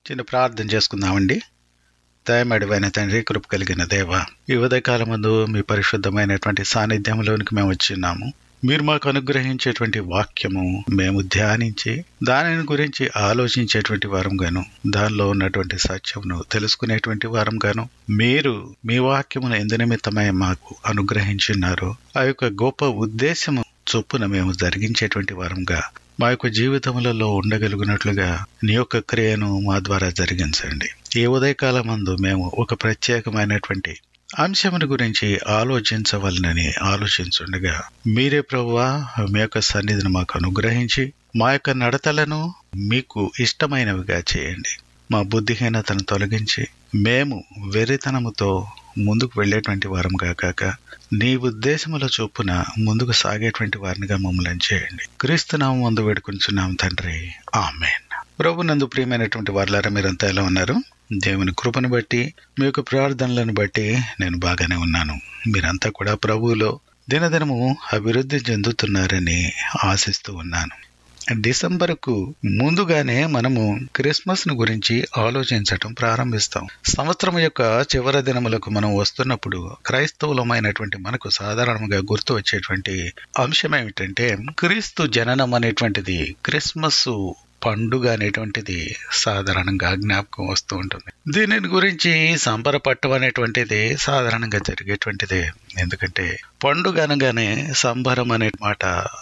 చిన్న ప్రార్థన చేసుకుందామండి దయమడివైన తండ్రి కృప కలిగిన దేవ ఈ ఉదయకాలమందు మీ పరిశుద్ధమైనటువంటి సాన్నిధ్యంలోనికి మేము వచ్చిన్నాము మీరు మాకు అనుగ్రహించేటువంటి వాక్యము మేము ధ్యానించి దానిని గురించి ఆలోచించేటువంటి వారంగాను దానిలో ఉన్నటువంటి సత్యమును తెలుసుకునేటువంటి వారంగాను మీరు మీ వాక్యమును ఎందు నిమిత్తమై మాకు అనుగ్రహించున్నారు ఆ యొక్క గొప్ప ఉద్దేశము చొప్పున మేము జరిగించేటువంటి వారంగా మా యొక్క జీవితములలో ఉండగలిగినట్లుగా నీ యొక్క క్రియను మా ద్వారా జరిగించండి ఈ ఉదయకాలమందు మేము ఒక ప్రత్యేకమైనటువంటి అంశముని గురించి ఆలోచించవలనని ఆలోచించుండగా మీరే ప్రభువా మీ యొక్క సన్నిధిని మాకు అనుగ్రహించి మా యొక్క నడతలను మీకు ఇష్టమైనవిగా చేయండి మా బుద్ధిహీనతను తొలగించి మేము వెర్రితనముతో ముందుకు వెళ్ళేటువంటి వారంగా కాక నీ ఉద్దేశముల చొప్పున ముందుకు సాగేటువంటి వారినిగా మమ్మల్ని చేయండి క్రీస్తునామం ముందు వేడుకుంటున్నాం తండ్రి ఆమెన్ ప్రభు నందు ప్రియమైనటువంటి వారులారా మీరంతా ఎలా ఉన్నారు దేవుని కృపను బట్టి మీ యొక్క ప్రార్థనలను బట్టి నేను బాగానే ఉన్నాను మీరంతా కూడా ప్రభువులో దినదినము అభివృద్ధి చెందుతున్నారని ఆశిస్తూ ఉన్నాను డిసెంబర్కు ముందుగానే మనము క్రిస్మస్ ను గురించి ఆలోచించటం ప్రారంభిస్తాం సంవత్సరం యొక్క చివరి దినములకు మనం వస్తున్నప్పుడు క్రైస్తవులమైనటువంటి మనకు సాధారణంగా గుర్తు వచ్చేటువంటి అంశం ఏమిటంటే క్రీస్తు జననం అనేటువంటిది క్రిస్మస్ పండుగ అనేటువంటిది సాధారణంగా జ్ఞాపకం వస్తూ ఉంటుంది దీనిని గురించి సంబరపట్టం అనేటువంటిది సాధారణంగా జరిగేటువంటిదే ఎందుకంటే పండుగ అనగానే సంబరం అనే మాట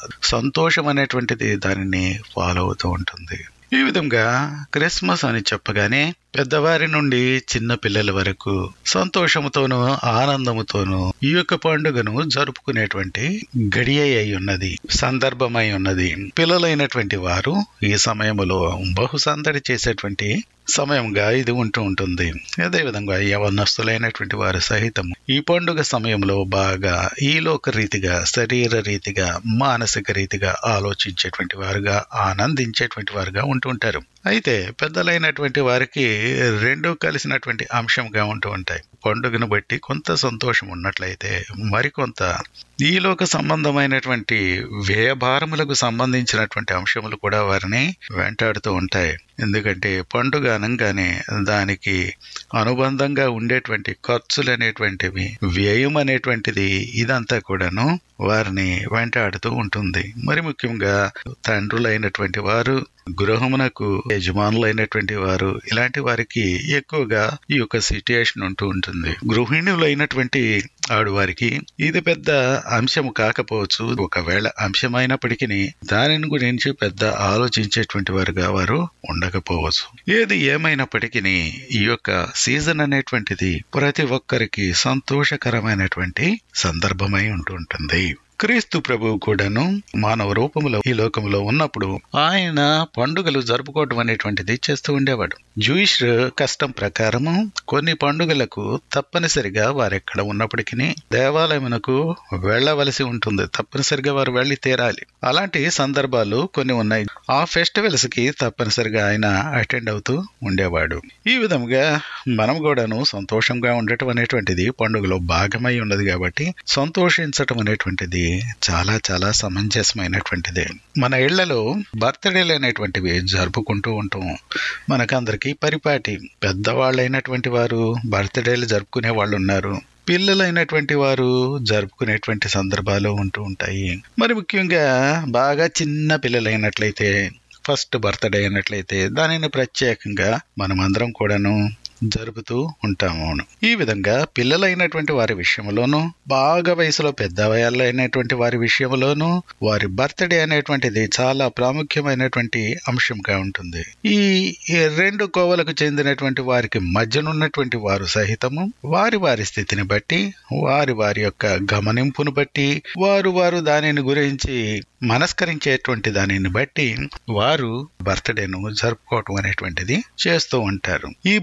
సంతోషం అనేటువంటిది దానిని ఫాలో అవుతూ ఉంటుంది ఈ విధంగా క్రిస్మస్ అని చెప్పగానే పెద్దవారి నుండి చిన్న పిల్లల వరకు సంతోషముతోనూ ఆనందముతోనూ ఈ యొక్క పండుగను జరుపుకునేటువంటి గడియ అయి ఉన్నది సందర్భమై ఉన్నది పిల్లలైనటువంటి వారు ఈ సమయంలో బహు సందడి చేసేటువంటి సమయంగా ఇది ఉంటూ ఉంటుంది అదేవిధంగా యవనస్తులైనటువంటి వారు సహితం ఈ పండుగ సమయంలో బాగా ఈ లోక రీతిగా శరీర రీతిగా మానసిక రీతిగా ఆలోచించేటువంటి వారుగా ఆనందించేటువంటి వారుగా ఉంటుంటారు అయితే పెద్దలైనటువంటి వారికి రెండు కలిసినటువంటి అంశంగా ఉంటూ ఉంటాయి పండుగను బట్టి కొంత సంతోషం ఉన్నట్లయితే మరికొంత ఈలోక సంబంధమైనటువంటి వ్యయభారములకు సంబంధించినటువంటి అంశములు కూడా వారిని వెంటాడుతూ ఉంటాయి ఎందుకంటే పండుగ అనగానే దానికి అనుబంధంగా ఉండేటువంటి ఖర్చులు అనేటువంటివి వ్యయం అనేటువంటిది ఇదంతా కూడాను వారిని వెంటాడుతూ ఉంటుంది మరి ముఖ్యంగా తండ్రులైనటువంటి వారు గృహమునకు యజమానులైనటువంటి వారు ఇలాంటి వారికి ఎక్కువగా ఈ యొక్క సిట్యుయేషన్ ఉంటూ ఉంటుంది గృహిణులైనటువంటి ఆడవారికి ఇది పెద్ద అంశం కాకపోవచ్చు ఒకవేళ అంశమైనప్పటికీ దానిని గురించి పెద్ద ఆలోచించేటువంటి వారుగా వారు ఉండకపోవచ్చు ఏది ఏమైనప్పటికీ ఈ యొక్క సీజన్ అనేటువంటిది ప్రతి ఒక్కరికి సంతోషకరమైనటువంటి సందర్భమై ఉంటుంటుంది క్రీస్తు ప్రభువు కూడాను మానవ రూపంలో ఈ లోకంలో ఉన్నప్పుడు ఆయన పండుగలు జరుపుకోవడం అనేటువంటిది చేస్తూ ఉండేవాడు జూయిష్ కష్టం ప్రకారము కొన్ని పండుగలకు తప్పనిసరిగా వారు ఎక్కడ ఉన్నప్పటికీ దేవాలయమునకు వెళ్ళవలసి ఉంటుంది తప్పనిసరిగా వారు వెళ్ళి తీరాలి అలాంటి సందర్భాలు కొన్ని ఉన్నాయి ఆ ఫెస్టివల్స్ కి తప్పనిసరిగా ఆయన అటెండ్ అవుతూ ఉండేవాడు ఈ విధంగా మనం కూడాను సంతోషంగా ఉండటం అనేటువంటిది పండుగలో భాగమై ఉన్నది కాబట్టి సంతోషించటం అనేటువంటిది చాలా చాలా సమంజసమైనటువంటిదే మన ఇళ్లలో బర్త్డేలు అనేటువంటివి జరుపుకుంటూ ఉంటాం మనకందరికి పరిపాటి పెద్దవాళ్ళైనటువంటి వారు బర్త్డేలు జరుపుకునే వాళ్ళు ఉన్నారు పిల్లలైనటువంటి వారు జరుపుకునేటువంటి సందర్భాలు ఉంటూ ఉంటాయి మరి ముఖ్యంగా బాగా చిన్న పిల్లలైనట్లయితే ఫస్ట్ బర్త్డే అయినట్లయితే దానిని ప్రత్యేకంగా మనమందరం కూడాను జరుపుతూ ఉంటాము ఈ విధంగా పిల్లలైనటువంటి వారి విషయంలోనూ బాగా వయసులో పెద్ద వయాలైనటువంటి వారి విషయంలోనూ వారి బర్త్డే అనేటువంటిది చాలా ప్రాముఖ్యమైనటువంటి అంశంగా ఉంటుంది ఈ రెండు కోవలకు చెందినటువంటి వారికి మధ్యనున్నటువంటి వారు సహితము వారి వారి స్థితిని బట్టి వారి వారి యొక్క గమనింపును బట్టి వారు వారు దానిని గురించి మనస్కరించేటువంటి దానిని బట్టి వారు బర్త్డేను జరుపుకోవటం అనేటువంటిది చేస్తూ ఉంటారు ఈ బర్త్డేను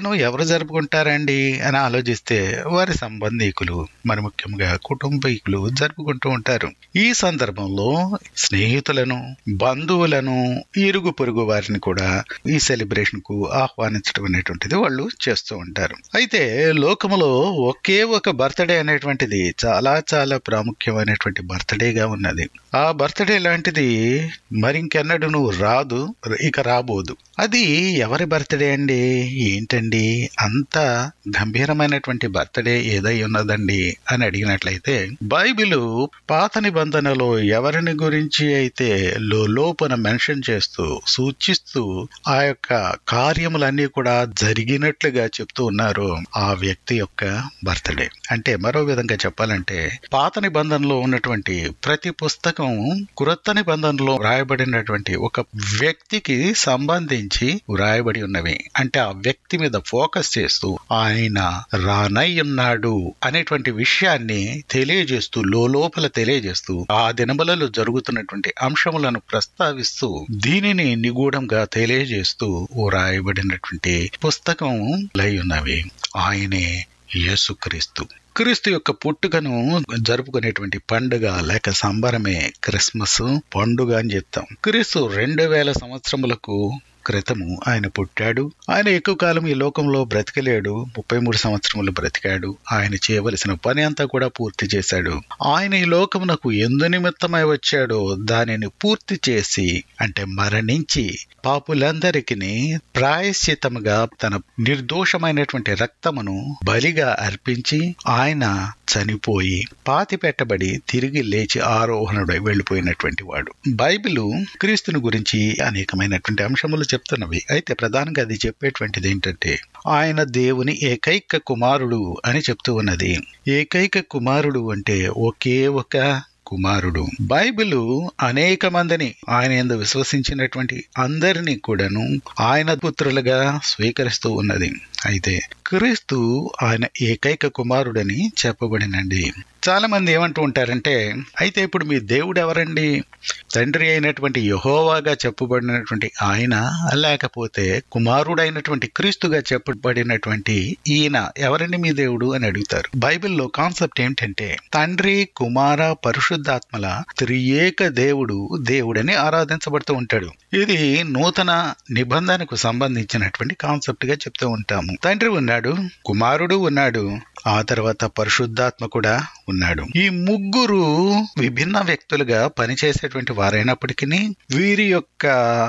బర్త్డేను ఎవరు జరుపుకుంటారండి అని ఆలోచిస్తే వారి సంబంధీకులు మరి ముఖ్యంగా కుటుంబీకులు జరుపుకుంటూ ఉంటారు ఈ సందర్భంలో స్నేహితులను బంధువులను ఇరుగు పొరుగు వారిని కూడా ఈ సెలబ్రేషన్ కు ఆహ్వానించడం అనేటువంటిది వాళ్ళు చేస్తూ ఉంటారు అయితే లోకములో ఒకే ఒక బర్త్డే అనేటువంటిది చాలా చాలా ప్రాముఖ్యమైనటువంటి బర్త్డేగా ఉన్నది ఆ బర్త్డే లాంటిది మరింకెన్నడూ రాదు ఇక రాబోదు అది ఎవరి బర్త్డే అండి ఏంటండి అంత గంభీరమైనటువంటి బర్త్డే ఏదై ఉన్నదండి అని అడిగినట్లయితే బైబిల్ పాత నిబంధనలో ఎవరిని గురించి అయితే లోపల మెన్షన్ చేస్తూ సూచిస్తూ ఆ యొక్క కార్యములన్నీ కూడా జరిగినట్లుగా చెప్తూ ఉన్నారు ఆ వ్యక్తి యొక్క బర్త్డే అంటే మరో విధంగా చెప్పాలంటే పాత నిబంధనలో ఉన్నటువంటి ప్రతి పుస్తకం క్రొత్త నిబంధనలో వ్రాయబడినటువంటి ఒక వ్యక్తికి సంబంధించి వ్రాయబడి ఉన్నవి అంటే ఆ వ్యక్తి మీద ఫోకస్ చేస్తూ ఆయన రానై ఉన్నాడు అనేటువంటి విషయాన్ని తెలియజేస్తూ లోపల తెలియజేస్తూ ఆ దినములలో జరుగుతున్నటువంటి అంశములను ప్రస్తావిస్తూ దీనిని నిగూఢంగా తెలియజేస్తూ వ్రాయబడినటువంటి పుస్తకం లై ఉన్నవి ఆయనే యేసుక్రీస్తు క్రీస్తు యొక్క పుట్టుకను జరుపుకునేటువంటి పండుగ లేక సంబరమే క్రిస్మస్ పండుగ అని చెప్తాం క్రీస్తు రెండు వేల సంవత్సరములకు క్రితము ఆయన పుట్టాడు ఆయన ఎక్కువ కాలం ఈ లోకంలో బ్రతికలేడు ముప్పై మూడు సంవత్సరములు బ్రతికాడు ఆయన చేయవలసిన పని అంతా కూడా పూర్తి చేశాడు ఆయన ఈ లోకమునకు ఎందు నిమిత్తమై వచ్చాడో దానిని పూర్తి చేసి అంటే మరణించి పాపులందరికి ప్రాయశ్చితముగా తన నిర్దోషమైనటువంటి రక్తమును బలిగా అర్పించి ఆయన చనిపోయి పాతి పెట్టబడి తిరిగి లేచి ఆరోహణుడై వెళ్లిపోయినటువంటి వాడు బైబిల్ క్రీస్తుని గురించి అనేకమైనటువంటి అంశములు చెప్తున్నవి అయితే ప్రధానంగా అది చెప్పేటువంటిది ఏంటంటే ఆయన దేవుని ఏకైక కుమారుడు అని చెప్తూ ఉన్నది ఏకైక కుమారుడు అంటే ఒకే ఒక కుమారుడు బైబిల్ అనేక మందిని ఆయన ఎందు విశ్వసించినటువంటి అందరినీ కూడాను ఆయన పుత్రులుగా స్వీకరిస్తూ ఉన్నది అయితే క్రీస్తు ఆయన ఏకైక కుమారుడని చెప్పబడినండి చాలా మంది ఏమంటూ ఉంటారంటే అయితే ఇప్పుడు మీ దేవుడు ఎవరండి తండ్రి అయినటువంటి యహోవాగా చెప్పబడినటువంటి ఆయన లేకపోతే కుమారుడైనటువంటి క్రీస్తుగా చెప్పబడినటువంటి ఈయన ఎవరండి మీ దేవుడు అని అడుగుతారు బైబిల్లో కాన్సెప్ట్ ఏంటంటే తండ్రి కుమార పరిశుద్ధాత్మల త్రియేక దేవుడు దేవుడని ఆరాధించబడుతూ ఉంటాడు ఇది నూతన నిబంధనకు సంబంధించినటువంటి కాన్సెప్ట్ గా చెప్తూ ఉంటాము తండ్రి ఉన్నాడు కుమారుడు ఉన్నాడు ఆ తర్వాత పరిశుద్ధాత్మ కూడా ఉన్నాడు ఈ ముగ్గురు విభిన్న వ్యక్తులుగా పనిచేసేటువంటి వారైనప్పటికీ వీరి యొక్క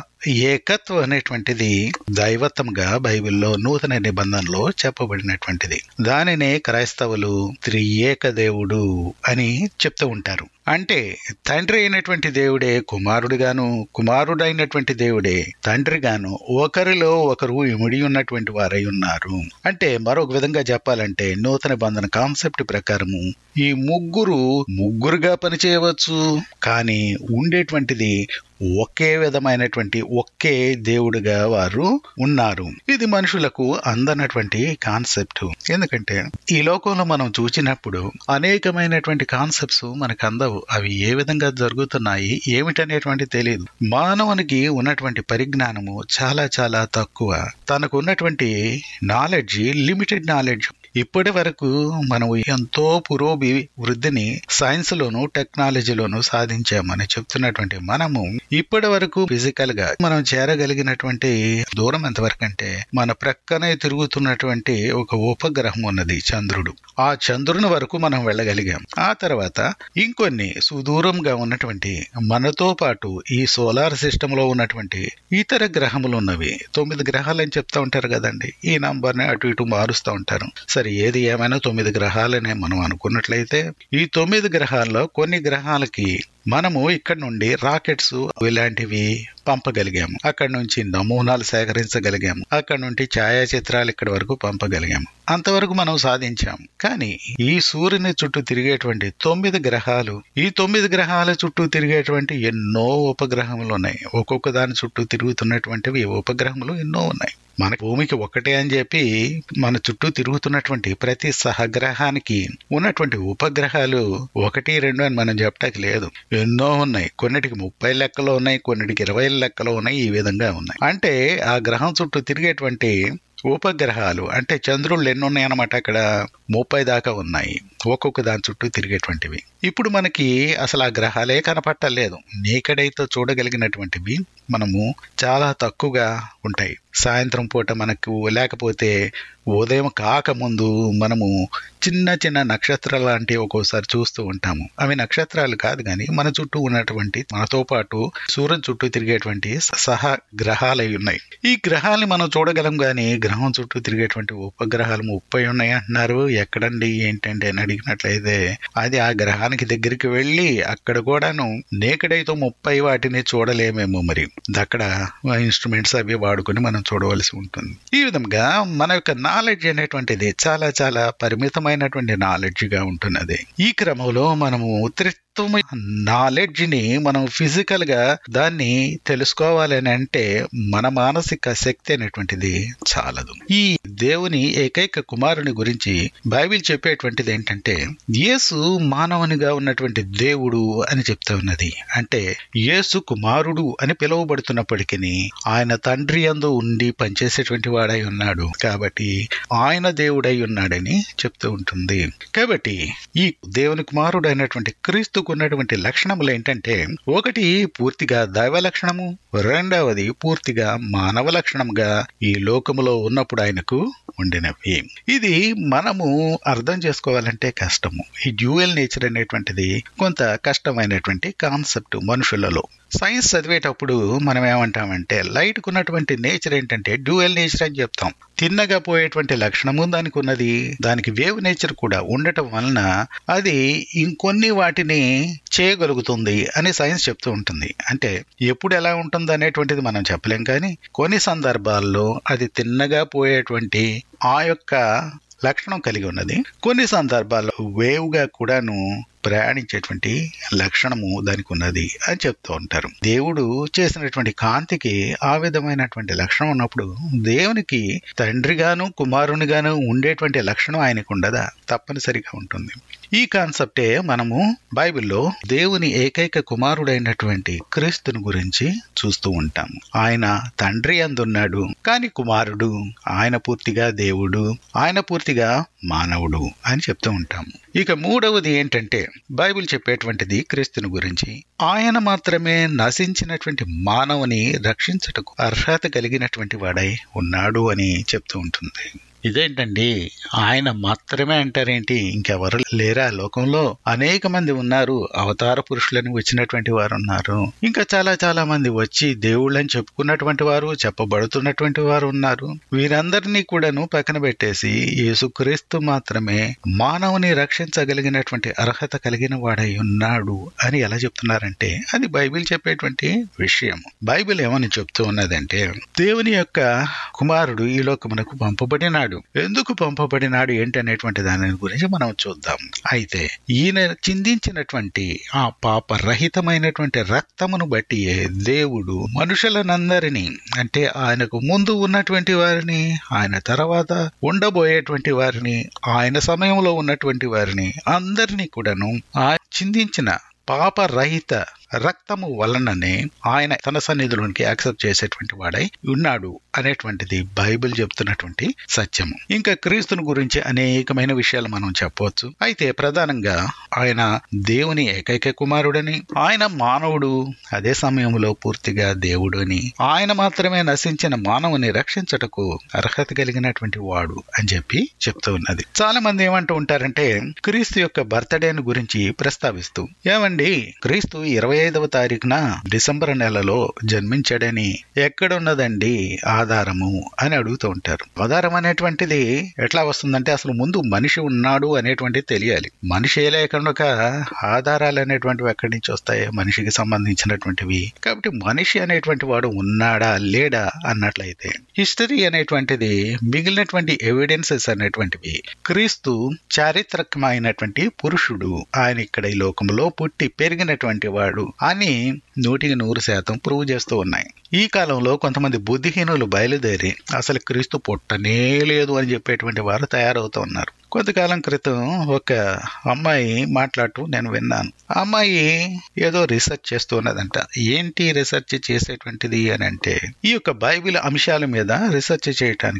ఏకత్వం అనేటువంటిది దైవత్వంగా బైబిల్లో నూతన నిబంధనలో చెప్పబడినటువంటిది దానినే క్రైస్తవులు త్రియేక దేవుడు అని చెప్తూ ఉంటారు అంటే తండ్రి అయినటువంటి దేవుడే కుమారుడుగాను కుమారుడైనటువంటి దేవుడే తండ్రిగాను ఒకరిలో ఒకరు ఇమిడి ఉన్నటువంటి వారై ఉన్నారు అంటే మరొక విధంగా చెప్పాలంటే నూతన బంధన కాన్సెప్ట్ ప్రకారము ఈ ముగ్గురు ముగ్గురుగా పనిచేయవచ్చు కానీ ఉండేటువంటిది ఒకే విధమైనటువంటి ఒకే దేవుడుగా వారు ఉన్నారు ఇది మనుషులకు అందనటువంటి కాన్సెప్ట్ ఎందుకంటే ఈ లోకంలో మనం చూసినప్పుడు అనేకమైనటువంటి కాన్సెప్ట్స్ మనకు అందవు అవి ఏ విధంగా జరుగుతున్నాయి ఏమిటనేటువంటి తెలియదు మానవునికి ఉన్నటువంటి పరిజ్ఞానము చాలా చాలా తక్కువ తనకు ఉన్నటువంటి నాలెడ్జ్ లిమిటెడ్ నాలెడ్జ్ ఇప్పటి వరకు మనం ఎంతో పురోభి వృద్ధిని సైన్స్ లోను టెక్నాలజీలోను సాధించామని చెప్తున్నటువంటి మనము ఇప్పటి వరకు ఫిజికల్ గా మనం చేరగలిగినటువంటి దూరం ఎంతవరకు అంటే మన ప్రక్కనే తిరుగుతున్నటువంటి ఒక ఉపగ్రహం ఉన్నది చంద్రుడు ఆ చంద్రుని వరకు మనం వెళ్ళగలిగాం ఆ తర్వాత ఇంకొన్ని సుదూరంగా ఉన్నటువంటి మనతో పాటు ఈ సోలార్ సిస్టమ్ లో ఉన్నటువంటి ఇతర గ్రహములు ఉన్నవి తొమ్మిది గ్రహాలని చెప్తా ఉంటారు కదండి ఈ నంబర్ని అటు ఇటు మారుస్తూ ఉంటారు సరే ఏది ఏమైనా తొమ్మిది గ్రహాలనే మనం అనుకున్నట్లయితే ఈ తొమ్మిది గ్రహాల్లో కొన్ని గ్రహాలకి మనము ఇక్కడ నుండి రాకెట్స్ ఇలాంటివి పంపగలిగాము అక్కడ నుంచి నమూనాలు సేకరించగలిగాము అక్కడ నుండి ఛాయాచిత్రాలు ఇక్కడి వరకు పంపగలిగాము అంతవరకు మనం సాధించాం కానీ ఈ సూర్యుని చుట్టూ తిరిగేటువంటి తొమ్మిది గ్రహాలు ఈ తొమ్మిది గ్రహాల చుట్టూ తిరిగేటువంటి ఎన్నో ఉపగ్రహములు ఉన్నాయి ఒక్కొక్క దాని చుట్టూ తిరుగుతున్నటువంటివి ఉపగ్రహములు ఎన్నో ఉన్నాయి మన భూమికి ఒకటే అని చెప్పి మన చుట్టూ తిరుగుతున్నటువంటి ప్రతి సహగ్రహానికి ఉన్నటువంటి ఉపగ్రహాలు ఒకటి రెండు అని మనం చెప్పటానికి లేదు ఎన్నో ఉన్నాయి కొన్నిటికి ముప్పై లెక్కలో ఉన్నాయి కొన్నిటికి ఇరవై లెక్కలో ఉన్నాయి ఈ విధంగా ఉన్నాయి అంటే ఆ గ్రహం చుట్టూ తిరిగేటువంటి ఉపగ్రహాలు అంటే చంద్రుళ్ళు ఎన్ని ఉన్నాయన్నమాట అక్కడ ముప్పై దాకా ఉన్నాయి ఒక్కొక్క దాని చుట్టూ తిరిగేటువంటివి ఇప్పుడు మనకి అసలు ఆ గ్రహాలే కనపట్టలేదు నేకడైతే చూడగలిగినటువంటివి మనము చాలా తక్కువగా ఉంటాయి సాయంత్రం పూట మనకు లేకపోతే ఉదయం కాకముందు మనము చిన్న చిన్న నక్షత్రాలు లాంటివి ఒక్కోసారి చూస్తూ ఉంటాము అవి నక్షత్రాలు కాదు కానీ మన చుట్టూ ఉన్నటువంటి మనతో పాటు సూర్యుని చుట్టూ తిరిగేటువంటి సహ గ్రహాలు అయి ఉన్నాయి ఈ గ్రహాలని మనం చూడగలం కానీ గ్రహం చుట్టూ తిరిగేటువంటి ఉపగ్రహాలు ముప్పై ఉన్నాయి అంటున్నారు ఎక్కడండి ఏంటండి అని అడిగినట్లయితే అది ఆ గ్రహానికి దగ్గరికి వెళ్ళి అక్కడ కూడాను నేకడైతే ముప్పై వాటిని చూడలేమేమో మరి అక్కడ ఇన్స్ట్రుమెంట్స్ అవి వాడుకొని మనం చూడవలసి ఉంటుంది ఈ విధంగా మన యొక్క నాలెడ్జ్ అనేటువంటిది చాలా చాలా పరిమితమైనటువంటి నాలెడ్జ్ గా ఉంటున్నది ఈ క్రమంలో మనము ఉత్తమ నాలెడ్జ్ ని మనం ఫిజికల్ గా దాన్ని తెలుసుకోవాలని అంటే మన మానసిక శక్తి అనేటువంటిది చాలదు ఈ దేవుని ఏకైక కుమారుని గురించి బైబిల్ చెప్పేటువంటిది ఏంటంటే యేసు మానవునిగా ఉన్నటువంటి దేవుడు అని చెప్తా ఉన్నది అంటే యేసు కుమారుడు అని పిలువబడుతున్నప్పటికీ ఆయన తండ్రి అందు ఉండి పనిచేసేటువంటి వాడై ఉన్నాడు కాబట్టి ఆయన దేవుడై ఉన్నాడని చెప్తూ ఉంటుంది కాబట్టి ఈ దేవుని కుమారుడు అయినటువంటి క్రీస్తుకు ఉన్నటువంటి లక్షణములు ఏంటంటే ఒకటి పూర్తిగా దైవ లక్షణము రెండవది పూర్తిగా మానవ లక్షణంగా ఈ లోకములో ఉన్నప్పుడు ఆయనకు ఉండినవి ఇది మనము అర్థం చేసుకోవాలంటే కష్టము ఈ డ్యూయల్ నేచర్ అనేటువంటిది కొంత కష్టమైనటువంటి కాన్సెప్ట్ మనుషులలో సైన్స్ చదివేటప్పుడు మనం ఏమంటామంటే లైట్కు ఉన్నటువంటి నేచర్ ఏంటంటే డ్యూయల్ నేచర్ అని చెప్తాం తిన్నగా పోయేటువంటి లక్షణము దానికి ఉన్నది దానికి వేవ్ నేచర్ కూడా ఉండటం వలన అది ఇంకొన్ని వాటిని చేయగలుగుతుంది అని సైన్స్ చెప్తూ ఉంటుంది అంటే ఎప్పుడు ఎలా ఉంటుంది అనేటువంటిది మనం చెప్పలేం కానీ కొన్ని సందర్భాల్లో అది తిన్నగా పోయేటువంటి ఆ యొక్క లక్షణం కలిగి ఉన్నది కొన్ని సందర్భాల్లో వేవ్గా కూడాను ప్రయాణించేటువంటి లక్షణము దానికి ఉన్నది అని చెప్తూ ఉంటారు దేవుడు చేసినటువంటి కాంతికి ఆ విధమైనటువంటి లక్షణం ఉన్నప్పుడు దేవునికి తండ్రిగాను కుమారునిగాను ఉండేటువంటి లక్షణం ఆయనకు ఉండదా తప్పనిసరిగా ఉంటుంది ఈ కాన్సెప్టే మనము బైబిల్లో దేవుని ఏకైక కుమారుడైనటువంటి క్రీస్తుని గురించి చూస్తూ ఉంటాము ఆయన తండ్రి అందున్నాడు కాని కుమారుడు ఆయన పూర్తిగా దేవుడు ఆయన పూర్తిగా మానవుడు అని చెప్తూ ఉంటాము ఇక మూడవది ఏంటంటే బైబిల్ చెప్పేటువంటిది క్రీస్తుని గురించి ఆయన మాత్రమే నశించినటువంటి మానవుని రక్షించటకు అర్హత కలిగినటువంటి వాడై ఉన్నాడు అని చెప్తూ ఉంటుంది ఇదేంటండి ఆయన మాత్రమే అంటారేంటి ఇంకెవరు లేరా లోకంలో అనేక మంది ఉన్నారు అవతార పురుషులని వచ్చినటువంటి వారు ఉన్నారు ఇంకా చాలా చాలా మంది వచ్చి దేవుళ్ళని చెప్పుకున్నటువంటి వారు చెప్పబడుతున్నటువంటి వారు ఉన్నారు వీరందరినీ కూడాను పక్కన పెట్టేసి యేసుక్రీస్తు మాత్రమే మానవుని రక్షించగలిగినటువంటి అర్హత కలిగిన వాడై ఉన్నాడు అని ఎలా చెప్తున్నారంటే అది బైబిల్ చెప్పేటువంటి విషయం బైబిల్ ఏమని చెప్తూ ఉన్నదంటే దేవుని యొక్క కుమారుడు ఈ లోకమునకు పంపబడినాడు ఎందుకు పంపబడినాడు ఏంటనేటువంటి దాని గురించి మనం చూద్దాం అయితే ఈయన చిందించినటువంటి ఆ పాప రహితమైనటువంటి రక్తమును బట్టి దేవుడు మనుషులనందరినీ అంటే ఆయనకు ముందు ఉన్నటువంటి వారిని ఆయన తర్వాత ఉండబోయేటువంటి వారిని ఆయన సమయంలో ఉన్నటువంటి వారిని అందరినీ కూడాను ఆ చిందించిన పాపరహిత రక్తము వలననే ఆయన తన సన్నిధిలోనికి యాక్సెప్ట్ చేసేటువంటి వాడై ఉన్నాడు అనేటువంటిది బైబిల్ చెప్తున్నటువంటి సత్యము ఇంకా క్రీస్తుని గురించి అనేకమైన విషయాలు మనం చెప్పవచ్చు అయితే ప్రధానంగా ఆయన దేవుని ఏకైక కుమారుడని ఆయన మానవుడు అదే సమయంలో పూర్తిగా దేవుడు అని ఆయన మాత్రమే నశించిన మానవుని రక్షించటకు అర్హత కలిగినటువంటి వాడు అని చెప్పి చెప్తూ ఉన్నది చాలా మంది ఏమంటూ ఉంటారంటే క్రీస్తు యొక్క బర్త్డేను గురించి ప్రస్తావిస్తూ ఏమండి క్రీస్తు ఇరవై ఐదవ తారీఖున డిసెంబర్ నెలలో జన్మించాడని ఎక్కడున్నదండి ఆధారము అని అడుగుతూ ఉంటారు ఆధారం అనేటువంటిది ఎట్లా వస్తుందంటే అసలు ముందు మనిషి ఉన్నాడు అనేటువంటిది తెలియాలి మనిషి లేకుండా ఆధారాలు అనేటువంటివి ఎక్కడి నుంచి వస్తాయి మనిషికి సంబంధించినటువంటివి కాబట్టి మనిషి అనేటువంటి వాడు ఉన్నాడా లేడా అన్నట్లయితే హిస్టరీ అనేటువంటిది మిగిలినటువంటి ఎవిడెన్సెస్ అనేటువంటివి క్రీస్తు చారిత్రకమైనటువంటి పురుషుడు ఆయన ఇక్కడ ఈ లోకంలో పుట్టి పెరిగినటువంటి వాడు అని నూటికి నూరు శాతం ప్రూవ్ చేస్తూ ఉన్నాయి ఈ కాలంలో కొంతమంది బుద్ధిహీనులు బయలుదేరి అసలు క్రీస్తు పుట్టనే లేదు అని చెప్పేటువంటి వారు తయారవుతూ ఉన్నారు కొంతకాలం క్రితం ఒక అమ్మాయి మాట్లాడుతూ నేను విన్నాను ఆ అమ్మాయి ఏదో రీసెర్చ్ చేస్తూ ఉన్నదంట ఏంటి రీసెర్చ్ చేసేటువంటిది అని అంటే ఈ యొక్క బైబిల్ అంశాల మీద రీసెర్చ్ చేయటానికి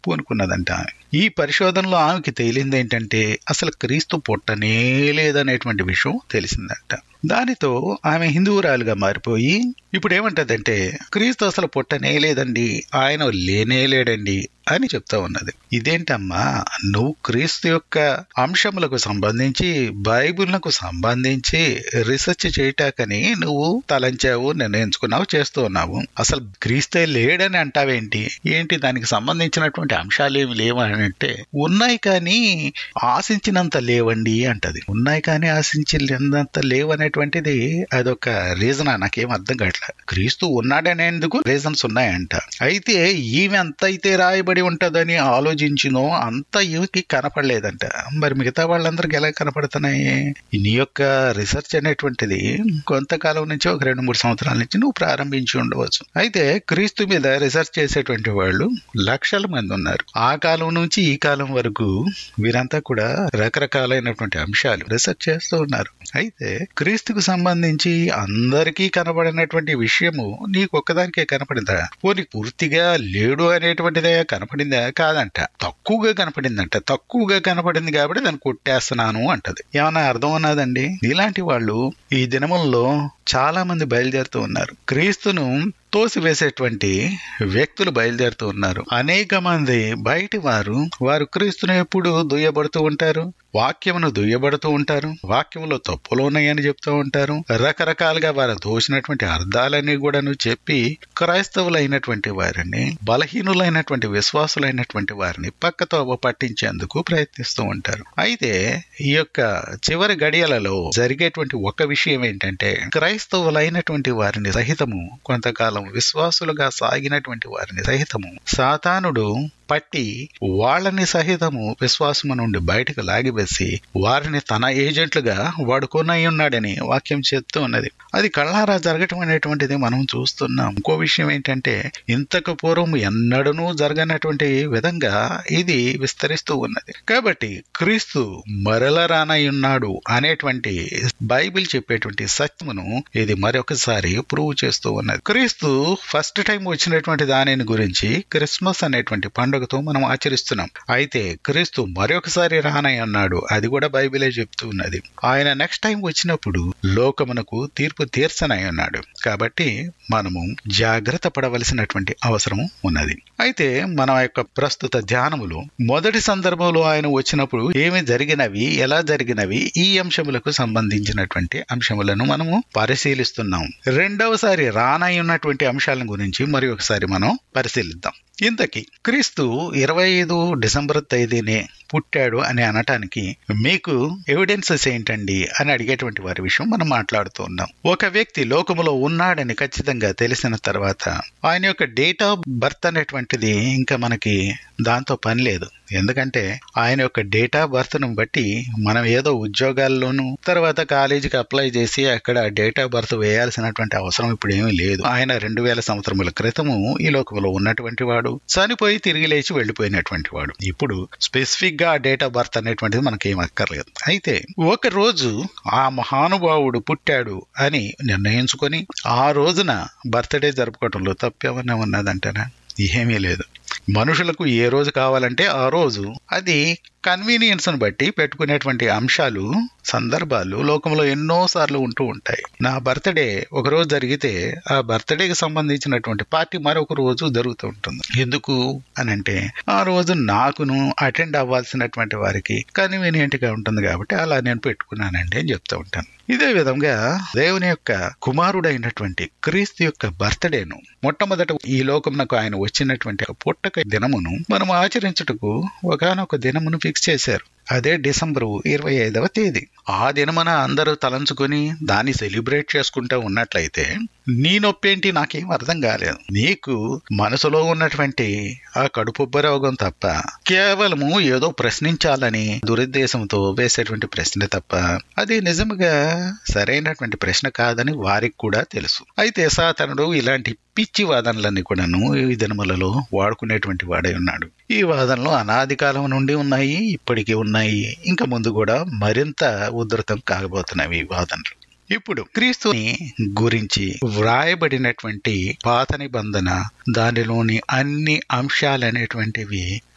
పూనుకున్నదంట ఆమె. ఈ పరిశోధనలో ఆమెకి తేలింది ఏంటంటే అసలు క్రీస్తు పుట్టనే లేదనేటువంటి విషయం తెలిసిందంట దానితో ఆమె హిందువురాలుగా మారిపోయి ఇప్పుడు ఏమంటదంటే క్రీస్తు అసలు పుట్టనే లేదండి ఆయన లేనే లేడండి అని చెప్తా ఉన్నది ఇదేంటమ్మా నువ్వు క్రీస్తు యొక్క అంశములకు సంబంధించి బైబిల్నకు సంబంధించి రీసెర్చ్ చేయటాకని నువ్వు తలంచావు నిర్ణయించుకున్నావు చేస్తూ ఉన్నావు అసలు క్రీస్తే లేడని అంటావేంటి ఏంటి దానికి సంబంధించినటువంటి అంశాలు ఏమి లేవు అని అంటే ఉన్నాయి కానీ ఆశించినంత లేవండి అంటది ఉన్నాయి కానీ ఆశించినంత లేవు అనేటువంటిది అదొక రీజన్ నాకేం అర్థం కావట్లేదు క్రీస్తు ఉన్నాడనేందుకు రీజన్స్ ఉన్నాయంట అయితే ఈమె ఎంత అయితే రాయబడి ఉంటదని ఆలోచించినో అంత ఈమెకి కనపడలేదంట మరి మిగతా వాళ్ళందరికి ఎలా కనపడుతున్నాయి నీ యొక్క రీసెర్చ్ అనేటువంటిది కొంతకాలం నుంచి ఒక రెండు మూడు సంవత్సరాల నుంచి నువ్వు ప్రారంభించి ఉండవచ్చు అయితే క్రీస్తు మీద రీసెర్చ్ చేసేటువంటి వాళ్ళు లక్షల మంది ఉన్నారు ఆ కాలం నుంచి ఈ కాలం వరకు వీరంతా కూడా రకరకాలైనటువంటి అంశాలు రీసెర్చ్ చేస్తూ ఉన్నారు అయితే క్రీస్తుకు సంబంధించి అందరికీ కనబడినటువంటి విషయము నీకు ఒక్కదానికే కనపడిందా పోనీ పూర్తిగా లేడు అనేటువంటిదే కనపడిందా కాదంట తక్కువగా కనపడిందంట తక్కువగా కనపడింది కాబట్టి దాన్ని కొట్టేస్తున్నాను అంటది ఏమన్నా అర్థం ఉన్నదండి ఇలాంటి వాళ్ళు ఈ దినముల్లో చాలా మంది బయలుదేరుతూ ఉన్నారు క్రీస్తును తోసివేసేటువంటి వ్యక్తులు బయలుదేరుతూ ఉన్నారు అనేక మంది బయటి వారు వారు క్రీస్తును ఎప్పుడు దుయ్యబడుతూ ఉంటారు వాక్యమును దుయ్యబడుతూ ఉంటారు వాక్యములో తప్పులు ఉన్నాయని చెప్తూ ఉంటారు రకరకాలుగా వారు దోసినటువంటి అర్థాలన్నీ కూడాను చెప్పి క్రైస్తవులైనటువంటి వారిని బలహీనులైనటువంటి విశ్వాసులైనటువంటి వారిని పక్కతో పట్టించేందుకు ప్రయత్నిస్తూ ఉంటారు అయితే ఈ యొక్క చివరి గడియలలో జరిగేటువంటి ఒక విషయం ఏంటంటే క్రైస్తవులైనటువంటి వారిని సహితము కొంతకాలం విశ్వాసులుగా సాగినటువంటి వారిని సహితము సాతానుడు పట్టి వాళ్ళని సహితము విశ్వాసము నుండి బయటకు లాగివేసి వారిని తన ఏజెంట్లుగా వాడుకొని ఉన్నాడని వాక్యం చెప్తూ ఉన్నది అది కళ్ళారా జరగటం అనేటువంటిది మనం చూస్తున్నాం ఇంకో విషయం ఏంటంటే ఇంతకు పూర్వం ఎన్నడూ జరగనటువంటి విధంగా ఇది విస్తరిస్తూ ఉన్నది కాబట్టి క్రీస్తు మరల రానయ్యున్నాడు అనేటువంటి బైబిల్ చెప్పేటువంటి సత్యమును ఇది మరొకసారి ప్రూవ్ చేస్తూ ఉన్నది క్రీస్తు ఫస్ట్ టైం వచ్చినటువంటి దానిని గురించి క్రిస్మస్ అనేటువంటి పండుగతో మనం ఆచరిస్తున్నాం అయితే క్రీస్తు మరొకసారి రానై అన్నాడు అది కూడా బైబిలే చెప్తూ ఉన్నది ఆయన నెక్స్ట్ టైం వచ్చినప్పుడు లోకమునకు తీర్పు తీర్చనై ఉన్నాడు కాబట్టి మనము జాగ్రత్త పడవలసినటువంటి అవసరం ఉన్నది అయితే మన యొక్క ప్రస్తుత ధ్యానములు మొదటి సందర్భంలో ఆయన వచ్చినప్పుడు ఏమి జరిగినవి ఎలా జరిగినవి ఈ అంశములకు సంబంధించినటువంటి అంశములను మనము పరిశీలిస్తున్నాం రెండవసారి రానై ఉన్నటువంటి అంశాల గురించి మరి ఒకసారి మనం పరిశీలిద్దాం ఇంతకీ క్రీస్తు ఇరవై ఐదు డిసెంబర్ తేదీనే పుట్టాడు అని అనటానికి మీకు ఎవిడెన్సెస్ ఏంటండి అని అడిగేటువంటి వారి విషయం మనం మాట్లాడుతూ ఉన్నాం ఒక వ్యక్తి లోకములో ఉన్నాడని ఖచ్చితంగా తెలిసిన తర్వాత ఆయన యొక్క డేట్ ఆఫ్ బర్త్ అనేటువంటిది ఇంకా మనకి దాంతో పని లేదు ఎందుకంటే ఆయన యొక్క డేట్ ఆఫ్ బర్త్ ను బట్టి మనం ఏదో ఉద్యోగాల్లోనూ తర్వాత కాలేజీకి అప్లై చేసి అక్కడ డేట్ ఆఫ్ బర్త్ వేయాల్సినటువంటి అవసరం ఇప్పుడు ఏమీ లేదు ఆయన రెండు వేల సంవత్సరముల క్రితము ఈ లోకంలో ఉన్నటువంటి వాడు చనిపోయి తిరిగి లేచి వెళ్ళిపోయినటువంటి వాడు ఇప్పుడు స్పెసిఫిక్ గా డేట్ ఆఫ్ బర్త్ అనేటువంటిది మనకి ఏం అక్కర్లేదు అయితే ఒక రోజు ఆ మహానుభావుడు పుట్టాడు అని నిర్ణయించుకొని ఆ రోజున బర్త్డే జరుపుకోవటంలో తప్పేమన్నా ఉన్నదంటేనా ఏమీ లేదు మనుషులకు ఏ రోజు కావాలంటే ఆ రోజు అది కన్వీనియన్స్ ని బట్టి పెట్టుకునేటువంటి అంశాలు సందర్భాలు లోకంలో ఎన్నో సార్లు ఉంటూ ఉంటాయి నా బర్త్డే ఒక రోజు జరిగితే ఆ బర్త్డేకి సంబంధించినటువంటి పార్టీ మరొక రోజు జరుగుతూ ఉంటుంది ఎందుకు అని అంటే ఆ రోజు నాకును అటెండ్ అవ్వాల్సినటువంటి వారికి కన్వీనియంట్ గా ఉంటుంది కాబట్టి అలా నేను పెట్టుకున్నానండి అని చెప్తూ ఉంటాను ఇదే విధంగా దేవుని యొక్క కుమారుడైనటువంటి క్రీస్తు యొక్క బర్త్డేను మొట్టమొదట ఈ లోకమునకు ఆయన వచ్చినటువంటి పుట్టక దినమును మనం ఆచరించుటకు ఒకనొక దినమును ఫిక్స్ చేశారు అదే డిసెంబరు ఇరవై ఐదవ తేదీ ఆ దినమన అందరూ తలంచుకొని దాన్ని సెలబ్రేట్ చేసుకుంటూ ఉన్నట్లయితే నీ నొప్పేంటి నాకేం అర్థం కాలేదు నీకు మనసులో ఉన్నటువంటి ఆ కడుపుబ్బ రోగం తప్ప కేవలము ఏదో ప్రశ్నించాలని దురుద్దేశంతో వేసేటువంటి ప్రశ్న తప్ప అది నిజంగా సరైనటువంటి ప్రశ్న కాదని వారికి కూడా తెలుసు అయితే సాతనుడు ఇలాంటి పిచ్చి వాదనలన్నీ కూడాను ఈ దినములలో వాడుకునేటువంటి వాడై ఉన్నాడు ఈ వాదనలు అనాది కాలం నుండి ఉన్నాయి ఇప్పటికీ ఉన్నాయి ఇంకా ముందు కూడా మరింత ఉధృతం కాగబోతున్నవి ఈ వాదనలు ఇప్పుడు క్రీస్తుని గురించి వ్రాయబడినటువంటి పాత నిబంధన దానిలోని అన్ని అంశాలనేటువంటివి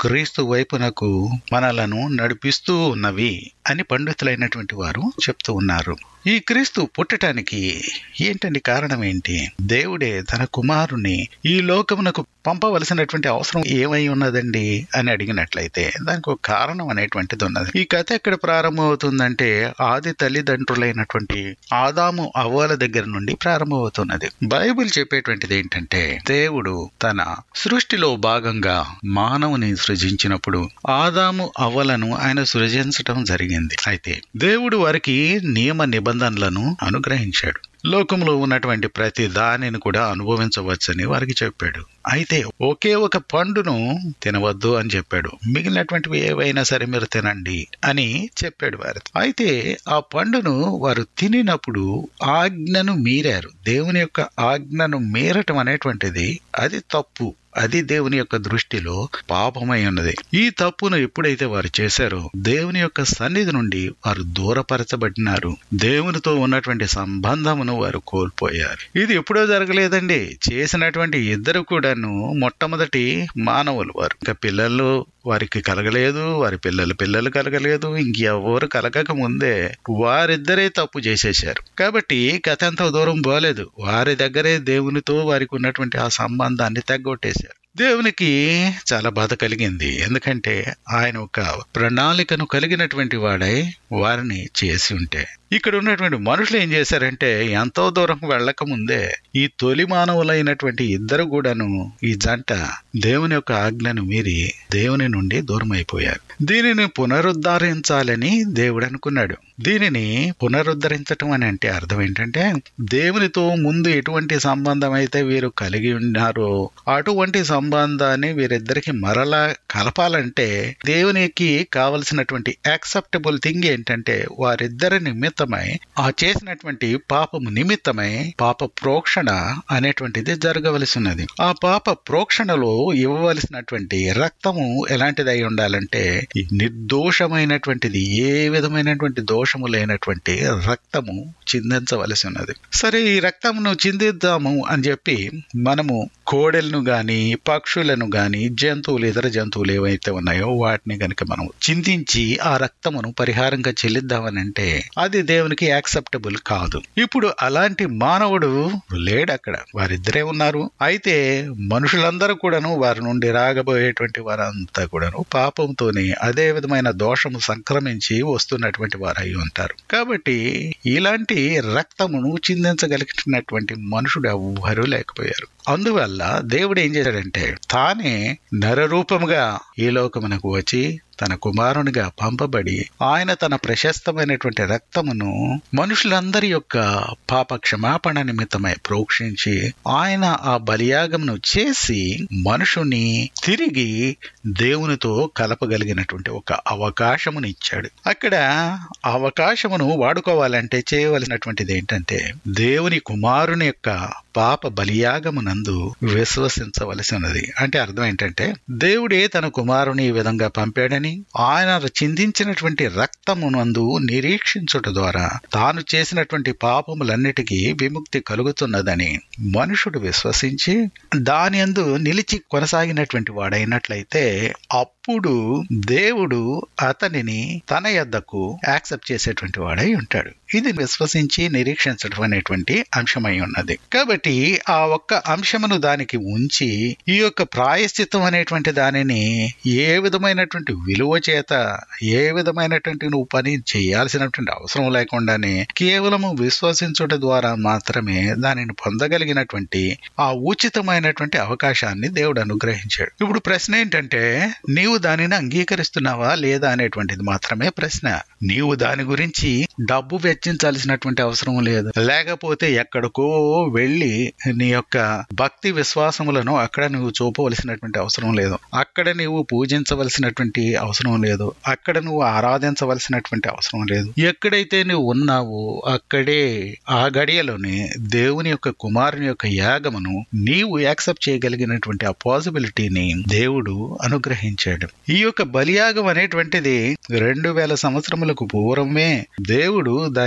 క్రీస్తు వైపునకు మనలను నడిపిస్తూ ఉన్నవి అని పండితులైనటువంటి వారు చెప్తూ ఉన్నారు ఈ క్రీస్తు పుట్టడానికి ఏంటండి కారణం ఏంటి దేవుడే తన కుమారుని ఈ లోకమునకు పంపవలసినటువంటి అవసరం ఏమై ఉన్నదండి అని అడిగినట్లయితే దానికి ఒక కారణం అనేటువంటిది ఉన్నది ఈ కథ ఎక్కడ ప్రారంభమవుతుందంటే ఆది తల్లిదండ్రులైనటువంటి ఆదాము అవ్వల దగ్గర నుండి ప్రారంభమవుతున్నది బైబిల్ చెప్పేటువంటిది ఏంటంటే దేవుడు తన సృష్టిలో భాగంగా మానవుని సృజించినప్పుడు ఆదాము అవ్వలను ఆయన సృజించటం జరిగింది అయితే దేవుడు వారికి నియమ నిబంధనలను అనుగ్రహించాడు లోకంలో ఉన్నటువంటి ప్రతి దానిని కూడా అనుభవించవచ్చని వారికి చెప్పాడు అయితే ఒకే ఒక పండును తినవద్దు అని చెప్పాడు మిగిలినటువంటివి ఏవైనా సరే మీరు తినండి అని చెప్పాడు వారు అయితే ఆ పండును వారు తినినప్పుడు ఆజ్ఞను మీరారు దేవుని యొక్క ఆజ్ఞను మీరటం అనేటువంటిది అది తప్పు అది దేవుని యొక్క దృష్టిలో పాపమై ఉన్నది ఈ తప్పును ఎప్పుడైతే వారు చేశారో దేవుని యొక్క సన్నిధి నుండి వారు దూరపరచబడినారు దేవునితో ఉన్నటువంటి సంబంధమును వారు కోల్పోయారు ఇది ఎప్పుడో జరగలేదండి చేసినటువంటి ఇద్దరు కూడాను మొట్టమొదటి మానవులు వారు ఇంకా పిల్లలు వారికి కలగలేదు వారి పిల్లలు పిల్లలు కలగలేదు ఇంకెవరు కలగక ముందే వారిద్దరే తప్పు చేసేశారు కాబట్టి కథ అంత దూరం పోలేదు వారి దగ్గరే దేవునితో వారికి ఉన్నటువంటి ఆ సంబంధాన్ని తగ్గొట్టేశారు దేవునికి చాలా బాధ కలిగింది ఎందుకంటే ఆయన ఒక ప్రణాళికను కలిగినటువంటి వాడై వారిని చేసి ఉంటే ఇక్కడ ఉన్నటువంటి మనుషులు ఏం చేశారంటే ఎంతో దూరం వెళ్ళక ముందే ఈ తొలి మానవులైనటువంటి ఇద్దరు కూడాను ఈ జంట దేవుని యొక్క ఆజ్ఞను మీరి దేవుని నుండి దూరం అయిపోయారు దీనిని పునరుద్ధరించాలని దేవుడు అనుకున్నాడు దీనిని పునరుద్ధరించటం అని అంటే అర్థం ఏంటంటే దేవునితో ముందు ఎటువంటి సంబంధం అయితే వీరు కలిగి ఉన్నారో అటువంటి సంబంధాన్ని వీరిద్దరికి మరలా కలపాలంటే దేవునికి కావలసినటువంటి యాక్సెప్టబుల్ థింగ్ ఏంటంటే వారిద్దరి నిమిత్తమై ఆ చేసినటువంటి పాపము నిమిత్తమై పాప ప్రోక్షణ అనేటువంటిది జరగవలసి ఉన్నది ఆ పాప ప్రోక్షణలో ఇవ్వవలసినటువంటి రక్తము ఎలాంటిదై ఉండాలంటే నిర్దోషమైనటువంటిది ఏ విధమైనటువంటి దోషము లేనటువంటి రక్తము చిందించవలసి ఉన్నది సరే ఈ రక్తమును చిందిద్దాము అని చెప్పి మనము కోడెలను గాని పక్షులను గాని జంతువులు ఇతర జంతువులు ఏవైతే ఉన్నాయో వాటిని గనుక మనం చింతించి ఆ రక్తమును పరిహారంగా చెల్లిద్దామనంటే అది దేవునికి యాక్సెప్టబుల్ కాదు ఇప్పుడు అలాంటి మానవుడు లేడు అక్కడ వారిద్దరే ఉన్నారు అయితే మనుషులందరూ కూడాను వారి నుండి రాగబోయేటువంటి వారంతా కూడాను పాపంతోనే అదే విధమైన దోషము సంక్రమించి వస్తున్నటువంటి వారు అయి ఉంటారు కాబట్టి ఇలాంటి రక్తమును చిందించగలిగినటువంటి మనుషుడు ఎవ్వరూ లేకపోయారు అందువల్ల దేవుడు ఏం చేశాడంటే తానే నరరూపముగా ఈ లోకమునకు వచ్చి తన కుమారునిగా పంపబడి ఆయన తన ప్రశస్తమైనటువంటి రక్తమును మనుషులందరి యొక్క పాప క్షమాపణ నిమిత్తమై ప్రోక్షించి ఆయన ఆ బలియాగమును చేసి మనుషుని తిరిగి దేవునితో కలపగలిగినటువంటి ఒక అవకాశమును ఇచ్చాడు అక్కడ అవకాశమును వాడుకోవాలంటే చేయవలసినటువంటిది ఏంటంటే దేవుని కుమారుని యొక్క పాప బలియాగమునందు విశ్వసించవలసినది అంటే అర్థం ఏంటంటే దేవుడే తన కుమారుని ఈ విధంగా పంపాడని ఆయన చిందించినటువంటి రక్తమునందు నిరీక్షించుట ద్వారా తాను చేసినటువంటి పాపములన్నిటికీ విముక్తి కలుగుతున్నదని మనుషుడు విశ్వసించి దాని అందు నిలిచి కొనసాగినటువంటి వాడైనట్లయితే అప్పుడు దేవుడు అతనిని తన యొద్దకు యాక్సెప్ట్ చేసేటువంటి వాడై ఉంటాడు ఇది విశ్వసించి నిరీక్షించడం అనేటువంటి అంశమై ఉన్నది కాబట్టి ఆ ఒక్క అంశమును దానికి ఉంచి ఈ యొక్క ప్రాయశ్చిత్తం అనేటువంటి దానిని ఏ విధమైనటువంటి విలువ చేత ఏ విధమైనటువంటి నువ్వు పని చేయాల్సినటువంటి అవసరం లేకుండానే కేవలము విశ్వసించుట ద్వారా మాత్రమే దానిని పొందగలిగినటువంటి ఆ ఉచితమైనటువంటి అవకాశాన్ని దేవుడు అనుగ్రహించాడు ఇప్పుడు ప్రశ్న ఏంటంటే నీవు దానిని అంగీకరిస్తున్నావా లేదా అనేటువంటిది మాత్రమే ప్రశ్న నీవు దాని గురించి డబ్బు వెచ్చించాల్సినటువంటి అవసరం లేదు లేకపోతే ఎక్కడికో వెళ్ళి నీ యొక్క భక్తి విశ్వాసములను అక్కడ నువ్వు చూపవలసినటువంటి అవసరం లేదు అక్కడ నీవు పూజించవలసినటువంటి అవసరం లేదు అక్కడ నువ్వు ఆరాధించవలసినటువంటి అవసరం లేదు ఎక్కడైతే నువ్వు ఉన్నావో అక్కడే ఆ గడియలోనే దేవుని యొక్క కుమారుని యొక్క యాగమును నీవు యాక్సెప్ట్ చేయగలిగినటువంటి ఆ పాసిబిలిటీని దేవుడు అనుగ్రహించాడు ఈ యొక్క బలియాగం అనేటువంటిది రెండు వేల సంవత్సరములకు పూర్వమే దేవుడు దాని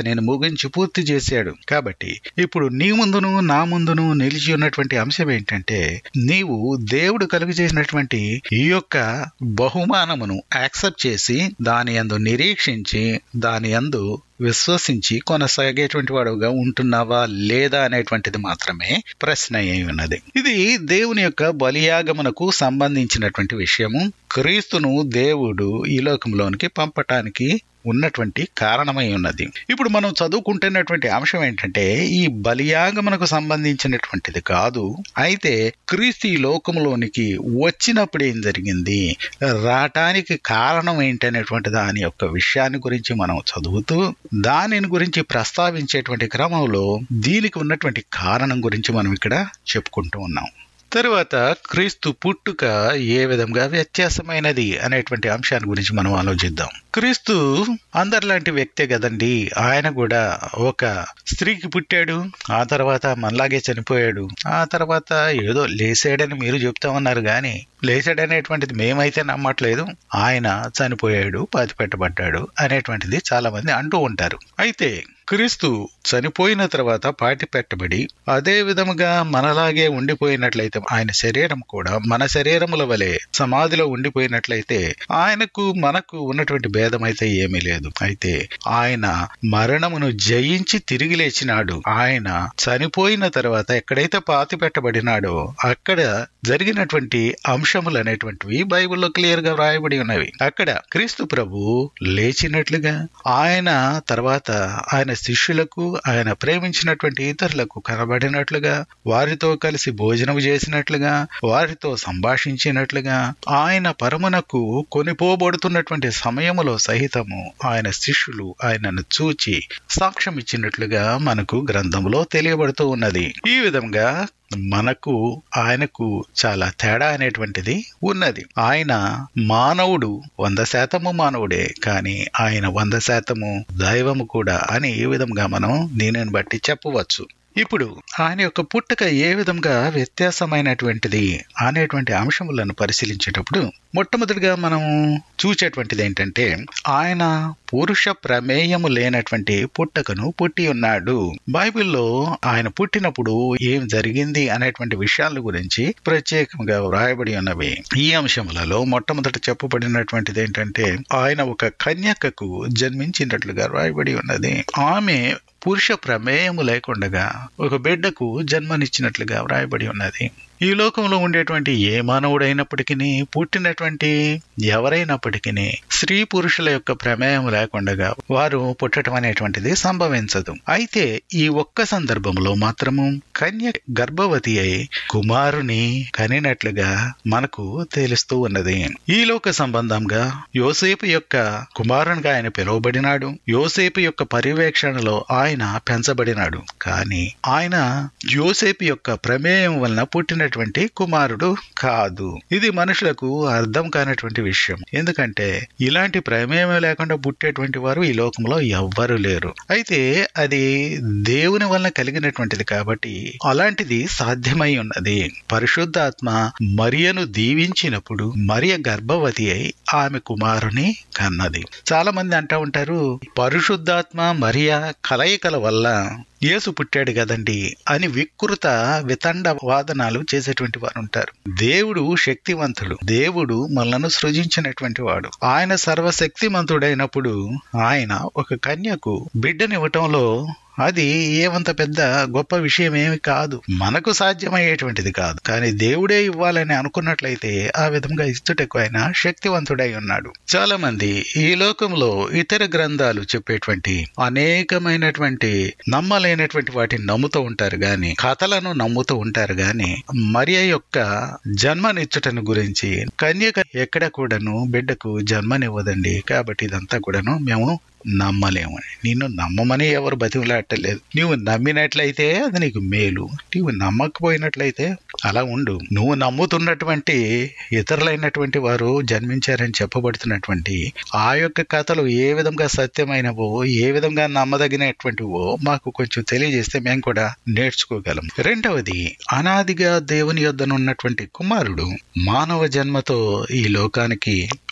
పనిని ముగించి పూర్తి చేశాడు కాబట్టి ఇప్పుడు నీ ముందును నా ముందును నిలిచి ఉన్నటువంటి అంశం ఏంటంటే నీవు దేవుడు కలుగు చేసినటువంటి ఈ యొక్క బహుమానమును యాక్సెప్ట్ చేసి దాని యందు నిరీక్షించి దాని యందు విశ్వసించి కొనసాగేటువంటి వాడుగా ఉంటున్నావా లేదా అనేటువంటిది మాత్రమే ప్రశ్న అయి ఉన్నది ఇది దేవుని యొక్క బలియాగమునకు సంబంధించినటువంటి విషయము క్రీస్తును దేవుడు ఈ లోకంలోనికి పంపటానికి ఉన్నటువంటి కారణమై ఉన్నది ఇప్పుడు మనం చదువుకుంటున్నటువంటి అంశం ఏంటంటే ఈ బలియాగమునకు సంబంధించినటువంటిది కాదు అయితే క్రీస్తు ఈ లోకంలోనికి వచ్చినప్పుడు ఏం జరిగింది రావటానికి కారణం ఏంటనేటువంటి దాని యొక్క విషయాన్ని గురించి మనం చదువుతూ దానిని గురించి ప్రస్తావించేటువంటి క్రమంలో దీనికి ఉన్నటువంటి కారణం గురించి మనం ఇక్కడ చెప్పుకుంటూ ఉన్నాం తరువాత క్రీస్తు పుట్టుక ఏ విధంగా వ్యత్యాసమైనది అనేటువంటి అంశాన్ని గురించి మనం ఆలోచిద్దాం క్రీస్తు అందరిలాంటి వ్యక్తే కదండి ఆయన కూడా ఒక స్త్రీకి పుట్టాడు ఆ తర్వాత మనలాగే చనిపోయాడు ఆ తర్వాత ఏదో లేసాడని మీరు చెప్తా ఉన్నారు కానీ లేచాడనేటువంటిది మేమైతే నమ్మట్లేదు ఆయన చనిపోయాడు పాతిపెట్టబడ్డాడు అనేటువంటిది చాలా మంది అంటూ ఉంటారు అయితే క్రీస్తు చనిపోయిన తర్వాత పాటి పెట్టబడి అదే విధముగా మనలాగే ఉండిపోయినట్లయితే ఆయన శరీరం కూడా మన శరీరముల వలె సమాధిలో ఉండిపోయినట్లయితే ఆయనకు మనకు ఉన్నటువంటి భేదం అయితే ఏమీ లేదు అయితే ఆయన మరణమును జయించి తిరిగి లేచినాడు ఆయన చనిపోయిన తర్వాత ఎక్కడైతే పాతి పెట్టబడినాడో అక్కడ జరిగినటువంటి అంశములు అనేటువంటివి బైబిల్లో క్లియర్ గా వ్రాయబడి ఉన్నవి అక్కడ క్రీస్తు ప్రభు లేచినట్లుగా ఆయన తర్వాత ఆయన శిష్యులకు ఆయన ప్రేమించినటువంటి ఇతరులకు కనబడినట్లుగా వారితో కలిసి భోజనం చేసినట్లుగా వారితో సంభాషించినట్లుగా ఆయన పరమునకు కొనిపోబడుతున్నటువంటి సమయములో సహితము ఆయన శిష్యులు ఆయనను చూచి సాక్ష్యం ఇచ్చినట్లుగా మనకు గ్రంథంలో తెలియబడుతూ ఉన్నది ఈ విధంగా మనకు ఆయనకు చాలా తేడా అనేటువంటిది ఉన్నది ఆయన మానవుడు వంద శాతము మానవుడే కానీ ఆయన వంద శాతము దైవము కూడా అని ఈ విధంగా మనం దీనిని బట్టి చెప్పవచ్చు ఇప్పుడు ఆయన యొక్క పుట్టుక ఏ విధంగా వ్యత్యాసమైనటువంటిది అనేటువంటి అంశములను పరిశీలించేటప్పుడు మొట్టమొదటిగా మనం చూచేటువంటిది ఏంటంటే ఆయన పురుష ప్రమేయము లేనటువంటి పుట్టకను పుట్టి ఉన్నాడు బైబిల్లో ఆయన పుట్టినప్పుడు ఏం జరిగింది అనేటువంటి విషయాల గురించి ప్రత్యేకంగా వ్రాయబడి ఉన్నవి ఈ అంశములలో మొట్టమొదట చెప్పబడినటువంటిది ఏంటంటే ఆయన ఒక కన్యకకు జన్మించినట్లుగా వ్రాయబడి ఉన్నది ఆమె పురుష ప్రమేయము లేకుండగా ఒక బిడ్డకు జన్మనిచ్చినట్లుగా వ్రాయబడి ఉన్నది ఈ లోకంలో ఉండేటువంటి ఏ మానవుడైనప్పటికీ పుట్టినటువంటి ఎవరైనప్పటికీ స్త్రీ పురుషుల యొక్క ప్రమేయం లేకుండగా వారు పుట్టడం అనేటువంటిది సంభవించదు అయితే ఈ ఒక్క సందర్భంలో మాత్రము కన్య గర్భవతి అయి కుమారుని కనినట్లుగా మనకు తెలుస్తూ ఉన్నది ఈ లోక సంబంధంగా యోసేపు యొక్క కుమారునిగా ఆయన పిలువబడినాడు యోసేపు యొక్క పర్యవేక్షణలో ఆయన పెంచబడినాడు కానీ ఆయన యోసేపు యొక్క ప్రమేయం వలన పుట్టినటువంటి కుమారుడు కాదు ఇది మనుషులకు అర్థం కానటువంటి విషయం ఎందుకంటే ఇలాంటి ప్రమేయం లేకుండా పుట్టేటువంటి వారు ఈ లోకంలో ఎవ్వరు లేరు అయితే అది దేవుని వలన కలిగినటువంటిది కాబట్టి అలాంటిది సాధ్యమై ఉన్నది పరిశుద్ధాత్మ మరియను దీవించినప్పుడు మరియ గర్భవతి అయి ఆమె కుమారుని కన్నది చాలా మంది అంటా ఉంటారు పరిశుద్ధాత్మ మరియ కలయికల వల్ల యేసు పుట్టాడు కదండి అని వికృత వితండ వాదనాలు చేసేటువంటి వారు ఉంటారు దేవుడు శక్తివంతుడు దేవుడు మనలను సృజించినటువంటి వాడు ఆయన సర్వశక్తిమంతుడైనప్పుడు ఆయన ఒక కన్యకు బిడ్డనివ్వటంలో అది ఏమంత పెద్ద గొప్ప విషయం ఏమి కాదు మనకు సాధ్యమయ్యేటువంటిది కాదు కానీ దేవుడే ఇవ్వాలని అనుకున్నట్లయితే ఆ విధంగా ఇస్తుటకు ఆయన శక్తివంతుడై ఉన్నాడు చాలా మంది ఈ లోకంలో ఇతర గ్రంథాలు చెప్పేటువంటి అనేకమైనటువంటి నమ్మలేనటువంటి వాటిని నమ్ముతూ ఉంటారు గాని కథలను నమ్ముతూ ఉంటారు గాని మరియ యొక్క జన్మనిచ్చుటను గురించి కన్యక ఎక్కడ కూడాను బిడ్డకు జన్మనివ్వదండి కాబట్టి ఇదంతా కూడాను మేము నమ్మలేము నిన్ను నమ్మమని ఎవరు బతిమలాడలేదు నీవు నమ్మినట్లయితే అది నీకు మేలు నీవు నమ్మకపోయినట్లయితే అలా ఉండు నువ్వు నమ్ముతున్నటువంటి ఇతరులైనటువంటి వారు జన్మించారని చెప్పబడుతున్నటువంటి ఆ యొక్క కథలు ఏ విధంగా సత్యమైనవో ఏ విధంగా నమ్మదగినటువంటివో మాకు కొంచెం తెలియజేస్తే మేము కూడా నేర్చుకోగలం రెండవది అనాదిగా దేవుని యొద్దనున్నటువంటి కుమారుడు మానవ జన్మతో ఈ లోకానికి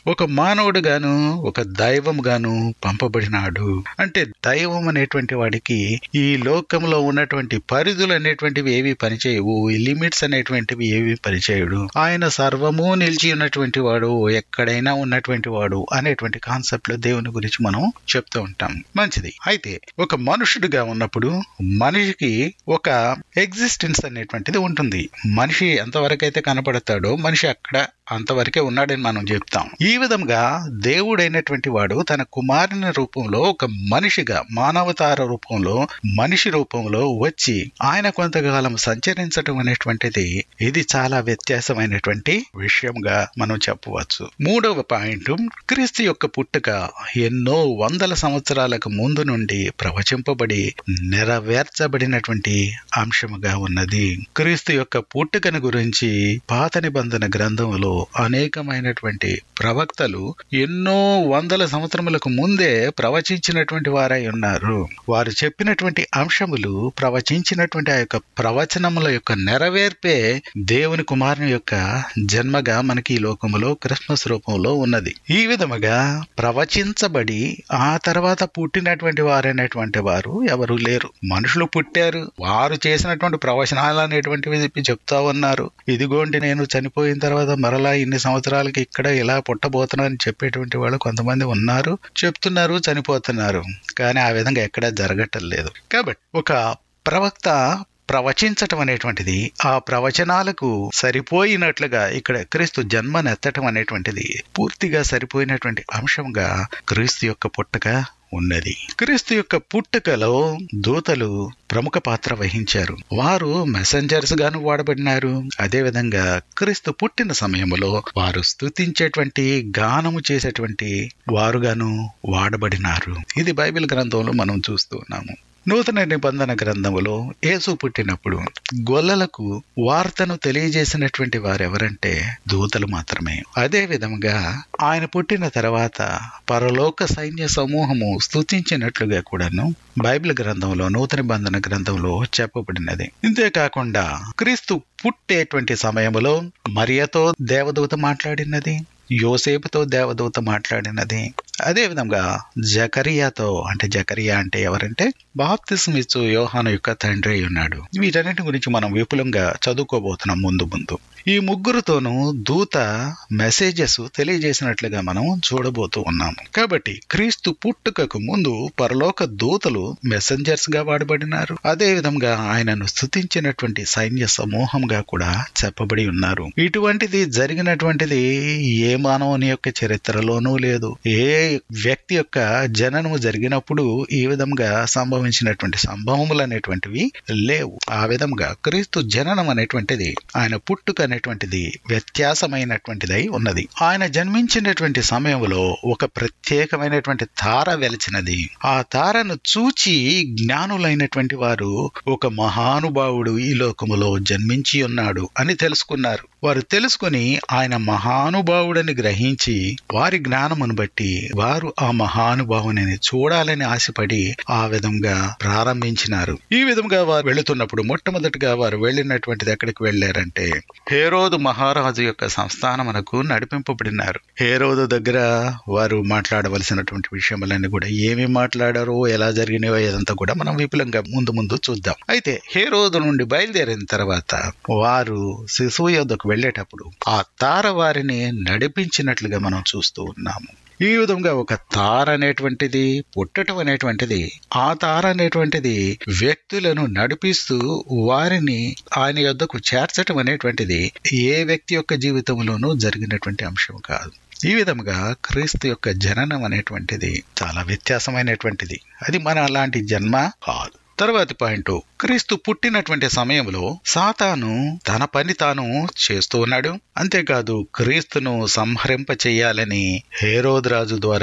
ఒక మానవుడు గాను ఒక దైవం గాను పంపబడినాడు అంటే దైవం అనేటువంటి వాడికి ఈ లోకంలో ఉన్నటువంటి పరిధులు అనేటువంటివి ఏవి పనిచేయవు ఈ లిమిట్స్ అనేటువంటివి ఏవి పనిచేయడు ఆయన సర్వము నిలిచి ఉన్నటువంటి వాడు ఎక్కడైనా ఉన్నటువంటి వాడు అనేటువంటి కాన్సెప్ట్ లో దేవుని గురించి మనం చెప్తూ ఉంటాం మంచిది అయితే ఒక మనుషుడిగా ఉన్నప్పుడు మనిషికి ఒక ఎగ్జిస్టెన్స్ అనేటువంటిది ఉంటుంది మనిషి ఎంతవరకైతే కనపడతాడో మనిషి అక్కడ అంతవరకే ఉన్నాడని మనం చెప్తాం ఈ విధంగా దేవుడైనటువంటి వాడు తన కుమారుని రూపంలో ఒక మనిషిగా మానవతార రూపంలో మనిషి రూపంలో వచ్చి ఆయన కొంతకాలం సంచరించడం అనేటువంటిది ఇది చాలా వ్యత్యాసమైనటువంటి విషయంగా మనం చెప్పవచ్చు మూడవ పాయింట్ క్రీస్తు యొక్క పుట్టుక ఎన్నో వందల సంవత్సరాలకు ముందు నుండి ప్రవచింపబడి నెరవేర్చబడినటువంటి అంశముగా ఉన్నది క్రీస్తు యొక్క పుట్టుకను గురించి పాత నిబంధన గ్రంథంలో అనేకమైనటువంటి ప్రవక్తలు ఎన్నో వందల సంవత్సరములకు ముందే ప్రవచించినటువంటి వారై ఉన్నారు వారు చెప్పినటువంటి అంశములు ప్రవచించినటువంటి ఆ యొక్క ప్రవచనముల యొక్క నెరవేర్పే దేవుని కుమారుని యొక్క జన్మగా మనకి ఈ లోకములో క్రిస్మస్ రూపంలో ఉన్నది ఈ విధముగా ప్రవచించబడి ఆ తర్వాత పుట్టినటువంటి వారైనటువంటి వారు ఎవరు లేరు మనుషులు పుట్టారు వారు చేసినటువంటి ప్రవచనాలు అనేటువంటివి చెప్తా ఉన్నారు ఇదిగోండి నేను చనిపోయిన తర్వాత మరలా ఇన్ని సంవత్సరాలకి ఇక్కడ ఇలా పుట్టబోతున్నానని చెప్పేటువంటి వాళ్ళు కొంతమంది ఉన్నారు చెప్తున్నారు చనిపోతున్నారు కానీ ఆ విధంగా ఎక్కడా జరగటం లేదు కాబట్టి ఒక ప్రవక్త ప్రవచించటం అనేటువంటిది ఆ ప్రవచనాలకు సరిపోయినట్లుగా ఇక్కడ క్రీస్తు జన్మనెత్తటం అనేటువంటిది పూర్తిగా సరిపోయినటువంటి అంశంగా క్రీస్తు యొక్క పుట్టక ఉన్నది క్రీస్తు యొక్క పుట్టుకలో దూతలు ప్రముఖ పాత్ర వహించారు వారు మెసెంజర్స్ గాను వాడబడినారు అదేవిధంగా క్రీస్తు పుట్టిన సమయంలో వారు స్తుతించేటువంటి గానము చేసేటువంటి వారుగాను వాడబడినారు ఇది బైబిల్ గ్రంథంలో మనం చూస్తూ ఉన్నాము నూతన నిబంధన గ్రంథములో యేసు పుట్టినప్పుడు గొల్లలకు వార్తను తెలియజేసినటువంటి వారెవరంటే దూతలు మాత్రమే అదే విధంగా ఆయన పుట్టిన తర్వాత పరలోక సైన్య సమూహము స్తుతించినట్లుగా కూడాను బైబిల్ గ్రంథంలో నూతన నిబంధన గ్రంథంలో చెప్పబడినది ఇంతేకాకుండా క్రీస్తు పుట్టేటువంటి సమయంలో మరియతో దేవదూత మాట్లాడినది యోసేపుతో దేవదూత మాట్లాడినది అదే విధంగా జకరియాతో అంటే జకరియా అంటే ఎవరంటే బాప్తిసం ఇచ్చు యోహాను యొక్క తండ్రి అయి ఉన్నాడు వీటన్నిటి గురించి మనం విపులంగా చదువుకోబోతున్నాం ముందు ముందు ఈ ముగ్గురుతోనూ దూత మెసేజెస్ తెలియజేసినట్లుగా మనం చూడబోతూ ఉన్నాము కాబట్టి క్రీస్తు పుట్టుకకు ముందు పరలోక దూతలు మెసెంజర్స్ గా వాడబడినారు అదే విధంగా ఆయనను స్థుతించినటువంటి సైన్య సమూహంగా కూడా చెప్పబడి ఉన్నారు ఇటువంటిది జరిగినటువంటిది ఏ మానవుని యొక్క చరిత్రలోనూ లేదు ఏ వ్యక్తి యొక్క జననము జరిగినప్పుడు ఈ విధంగా సంభవించినటువంటి సంభవములు అనేటువంటివి లేవు ఆ విధంగా క్రీస్తు జననం అనేటువంటిది ఆయన పుట్టుక అనేటువంటిది వ్యత్యాసమైనటువంటిదై ఉన్నది ఆయన జన్మించినటువంటి సమయంలో ఒక ప్రత్యేకమైనటువంటి తార వెలిచినది ఆ తారను చూచి జ్ఞానులైనటువంటి వారు ఒక మహానుభావుడు ఈ లోకములో జన్మించి ఉన్నాడు అని తెలుసుకున్నారు వారు తెలుసుకుని ఆయన మహానుభావుడని గ్రహించి వారి జ్ఞానమును బట్టి వారు ఆ మహానుభావుని చూడాలని ఆశపడి ఆ విధంగా ప్రారంభించినారు ఈ విధంగా వారు వెళుతున్నప్పుడు మొట్టమొదటిగా వారు వెళ్ళినటువంటిది ఎక్కడికి వెళ్ళారంటే హేరోదు మహారాజు యొక్క సంస్థానమునకు నడిపింపబడినారు హేరోదు దగ్గర వారు మాట్లాడవలసినటువంటి విషయములన్నీ కూడా ఏమి మాట్లాడారో ఎలా జరిగినాయో ఇదంతా కూడా మనం విపులంగా ముందు ముందు చూద్దాం అయితే హేరోదు నుండి బయలుదేరిన తర్వాత వారు శిశువు యొద్దకు వెళ్ళేటప్పుడు ఆ తార వారిని నడిపించినట్లుగా మనం చూస్తూ ఉన్నాము ఈ విధంగా ఒక తార అనేటువంటిది పుట్టడం అనేటువంటిది ఆ తార అనేటువంటిది వ్యక్తులను నడిపిస్తూ వారిని ఆయన యొద్దకు చేర్చటం అనేటువంటిది ఏ వ్యక్తి యొక్క జీవితంలోనూ జరిగినటువంటి అంశం కాదు ఈ విధముగా క్రీస్తు యొక్క జననం అనేటువంటిది చాలా వ్యత్యాసమైనటువంటిది అది మన అలాంటి జన్మ కాదు తర్వాతి పాయింట్ క్రీస్తు పుట్టినటువంటి సమయంలో సాతాను తన పని తాను చేస్తూ ఉన్నాడు అంతేకాదు క్రీస్తును సంహరింప చెయ్యాలని హేరోద్ రాజు ద్వారా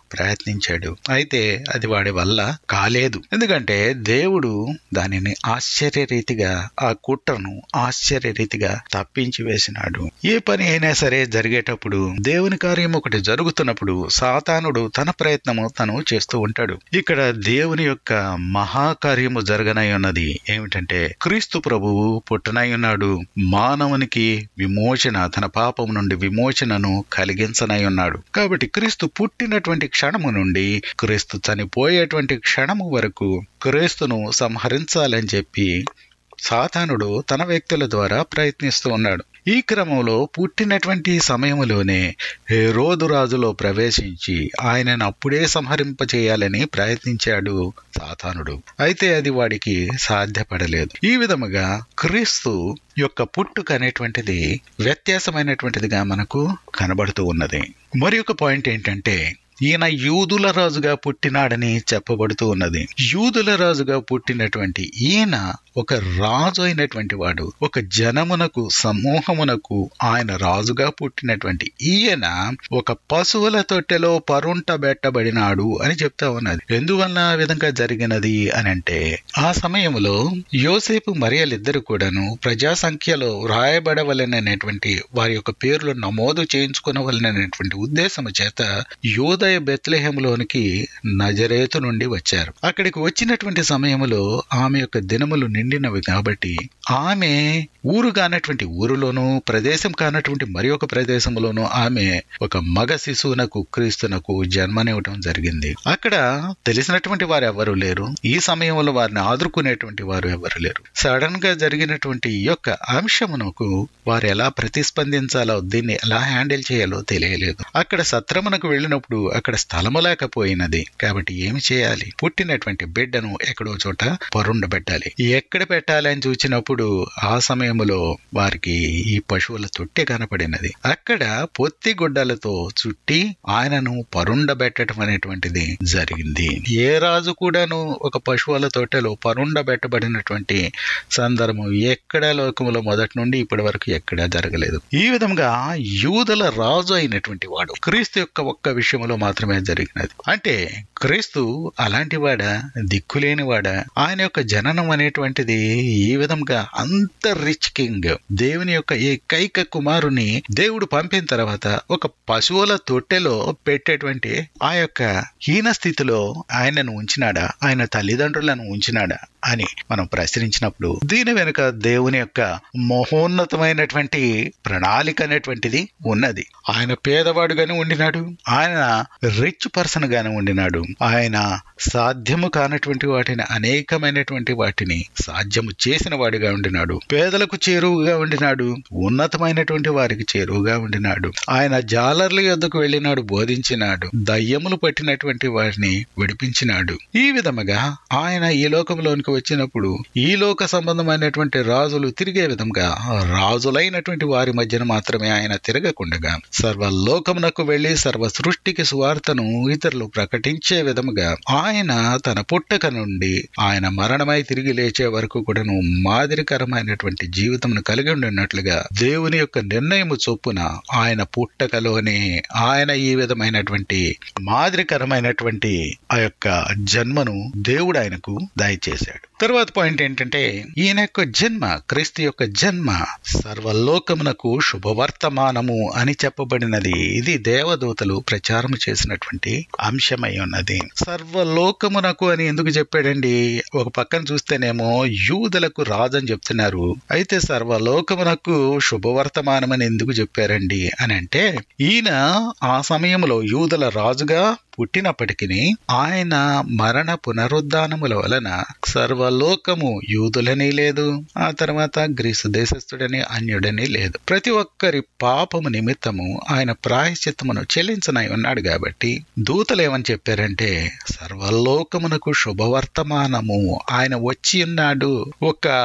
ప్రయత్నించాడు అయితే అది వాడి వల్ల కాలేదు ఎందుకంటే దేవుడు దానిని ఆశ్చర్యరీతిగా ఆ కుట్రను ఆశ్చర్యరీతిగా తప్పించి వేసినాడు ఏ పని అయినా సరే జరిగేటప్పుడు దేవుని కార్యం ఒకటి జరుగుతున్నప్పుడు సాతానుడు తన ప్రయత్నము తను చేస్తూ ఉంటాడు ఇక్కడ దేవుని యొక్క మహాకార్యము జరగనై ఉన్నది ఏమిటంటే క్రీస్తు ప్రభువు పుట్టనై ఉన్నాడు మానవునికి విమోచన తన పాపం నుండి విమోచనను కలిగించనై ఉన్నాడు కాబట్టి క్రీస్తు పుట్టినటువంటి క్షణము నుండి క్రీస్తు చనిపోయేటువంటి క్షణము వరకు క్రీస్తును సంహరించాలని చెప్పి సాతానుడు తన వ్యక్తుల ద్వారా ప్రయత్నిస్తూ ఉన్నాడు ఈ క్రమంలో పుట్టినటువంటి సమయంలోనే హేరోదు రాజులో ప్రవేశించి ఆయనను అప్పుడే సంహరింపచేయాలని ప్రయత్నించాడు సాతానుడు అయితే అది వాడికి సాధ్యపడలేదు ఈ విధముగా క్రీస్తు యొక్క పుట్టుక అనేటువంటిది వ్యత్యాసమైనటువంటిదిగా మనకు కనబడుతూ ఉన్నది మరి ఒక పాయింట్ ఏంటంటే ఈయన యూదుల రాజుగా పుట్టినాడని చెప్పబడుతూ ఉన్నది యూదుల రాజుగా పుట్టినటువంటి ఈయన ఒక రాజు అయినటువంటి వాడు ఒక జనమునకు సమూహమునకు ఆయన రాజుగా పుట్టినటువంటి ఈయన ఒక పశువుల తొట్టెలో పరుంటబెట్టబడినాడు అని చెప్తా ఉన్నది ఎందువల్ల ఆ విధంగా జరిగినది అని అంటే ఆ సమయంలో యోసేపు మరియలిద్దరు కూడాను ప్రజా సంఖ్యలో వ్రాయబడవలననేటువంటి వారి యొక్క పేర్లు నమోదు చేయించుకునవలననేటువంటి ఉద్దేశము చేత యోదయ బెత్లెహంలోనికి నజరేతు నుండి వచ్చారు అక్కడికి వచ్చినటువంటి సమయంలో ఆమె యొక్క దినములు నిండినవి కాబట్టి ఆమె ఊరు కానటువంటి ఊరులోను ప్రదేశం కానటువంటి మరి ఒక ప్రదేశంలోను ఆమె ఒక మగ శిశువునకు క్రీస్తునకు జన్మనివ్వటం జరిగింది అక్కడ తెలిసినటువంటి వారు ఎవరు లేరు ఈ సమయంలో వారిని ఆదుకునేటువంటి వారు ఎవరు లేరు సడన్ గా జరిగినటువంటి ఈ యొక్క అంశమునకు వారు ఎలా ప్రతిస్పందించాలో దీన్ని ఎలా హ్యాండిల్ చేయాలో తెలియలేదు అక్కడ సత్రమునకు వెళ్ళినప్పుడు అక్కడ స్థలము లేకపోయినది కాబట్టి ఏమి చేయాలి పుట్టినటువంటి బిడ్డను ఎక్కడో చోట పరుండబెట్టాలి ఎక్కడ పెట్టాలి అని చూచినప్పుడు ఆ సమయంలో వారికి ఈ పశువుల తొట్టె కనపడినది అక్కడ పొత్తి గుడ్డలతో చుట్టి ఆయనను పరుండబెట్టడం అనేటువంటిది జరిగింది ఏ రాజు కూడాను ఒక పశువుల తొట్టెలో పరుండబెట్టబడినటువంటి సందర్భం ఎక్కడ లోకములో మొదటి నుండి ఇప్పటి వరకు ఎక్కడా జరగలేదు ఈ విధంగా యూదుల రాజు అయినటువంటి వాడు క్రీస్తు యొక్క ఒక్క విషయంలో మాత్రమే జరిగినది అంటే క్రీస్తు అలాంటి వాడా దిక్కులేని వాడా ఆయన యొక్క జననం అనేటువంటిది ఈ విధంగా అంత రిచ్ కింగ్ దేవుని యొక్క ఏకైక కుమారుని దేవుడు పంపిన తర్వాత ఒక పశువుల తొట్టెలో పెట్టేటువంటి ఆ యొక్క హీన స్థితిలో ఆయనను ఉంచినాడా ఆయన తల్లిదండ్రులను ఉంచినాడా అని మనం ప్రశ్నించినప్పుడు దీని వెనుక దేవుని యొక్క మహోన్నతమైనటువంటి ప్రణాళిక అనేటువంటిది ఉన్నది ఆయన పేదవాడుగానే ఉండినాడు ఆయన రిచ్ పర్సన్ గానే ఉండినాడు ఆయన సాధ్యము కానటువంటి వాటిని అనేకమైనటువంటి వాటిని సాధ్యము చేసిన వాడిగా ఉండినాడు పేదలకు చేరువుగా ఉండినాడు ఉన్నతమైనటువంటి వారికి చేరువుగా ఉండినాడు ఆయన జాలర్ల యొద్దకు వెళ్ళినాడు బోధించినాడు దయ్యములు పట్టినటువంటి వారిని విడిపించినాడు ఈ విధముగా ఆయన ఈ లోకంలోనికి వచ్చినప్పుడు ఈ లోక సంబంధమైనటువంటి రాజులు తిరిగే విధంగా రాజులైనటువంటి వారి మధ్యన మాత్రమే ఆయన తిరగకుండగా సర్వలోకమునకు వెళ్లి సర్వ సృష్టికి సువార్తను ఇతరులు ప్రకటించే విధముగా ఆయన తన పుట్టక నుండి ఆయన మరణమై తిరిగి లేచే వరకు కూడాను మాదిరికరమైనటువంటి జీవితమును కలిగి ఉన్నట్లుగా దేవుని యొక్క నిర్ణయము చొప్పున ఆయన పుట్టకలోనే ఆయన ఈ విధమైనటువంటి మాదిరికరమైనటువంటి ఆ యొక్క జన్మను దేవుడు ఆయనకు దయచేశాడు తర్వాత పాయింట్ ఏంటంటే ఈయన యొక్క జన్మ క్రీస్తు యొక్క జన్మ సర్వలోకమునకు శుభవర్తమానము అని చెప్పబడినది ఇది దేవదూతలు ప్రచారం చేసినటువంటి అంశమై ఉన్నది సర్వలోకమునకు అని ఎందుకు చెప్పాడండి ఒక పక్కన చూస్తేనేమో యూదులకు రాజు అని చెప్తున్నారు అయితే సర్వలోకమునకు శుభవర్తమానం అని ఎందుకు చెప్పారండి అని అంటే ఈయన ఆ సమయంలో యూదుల రాజుగా పుట్టినప్పటికీ ఆయన మరణ పునరుద్ధానముల వలన సర్వలోకము యూదులని లేదు ఆ తర్వాత గ్రీసు దేశస్థుడని అన్యుడని లేదు ప్రతి ఒక్కరి పాపము నిమిత్తము ఆయన ప్రాయశ్చిత్తమును చెల్లించనై ఉన్నాడు కాబట్టి దూతలు ఏమని చెప్పారంటే సర్వలోకమునకు శుభవర్తమానము ఆయన వచ్చి ఉన్నాడు ఒక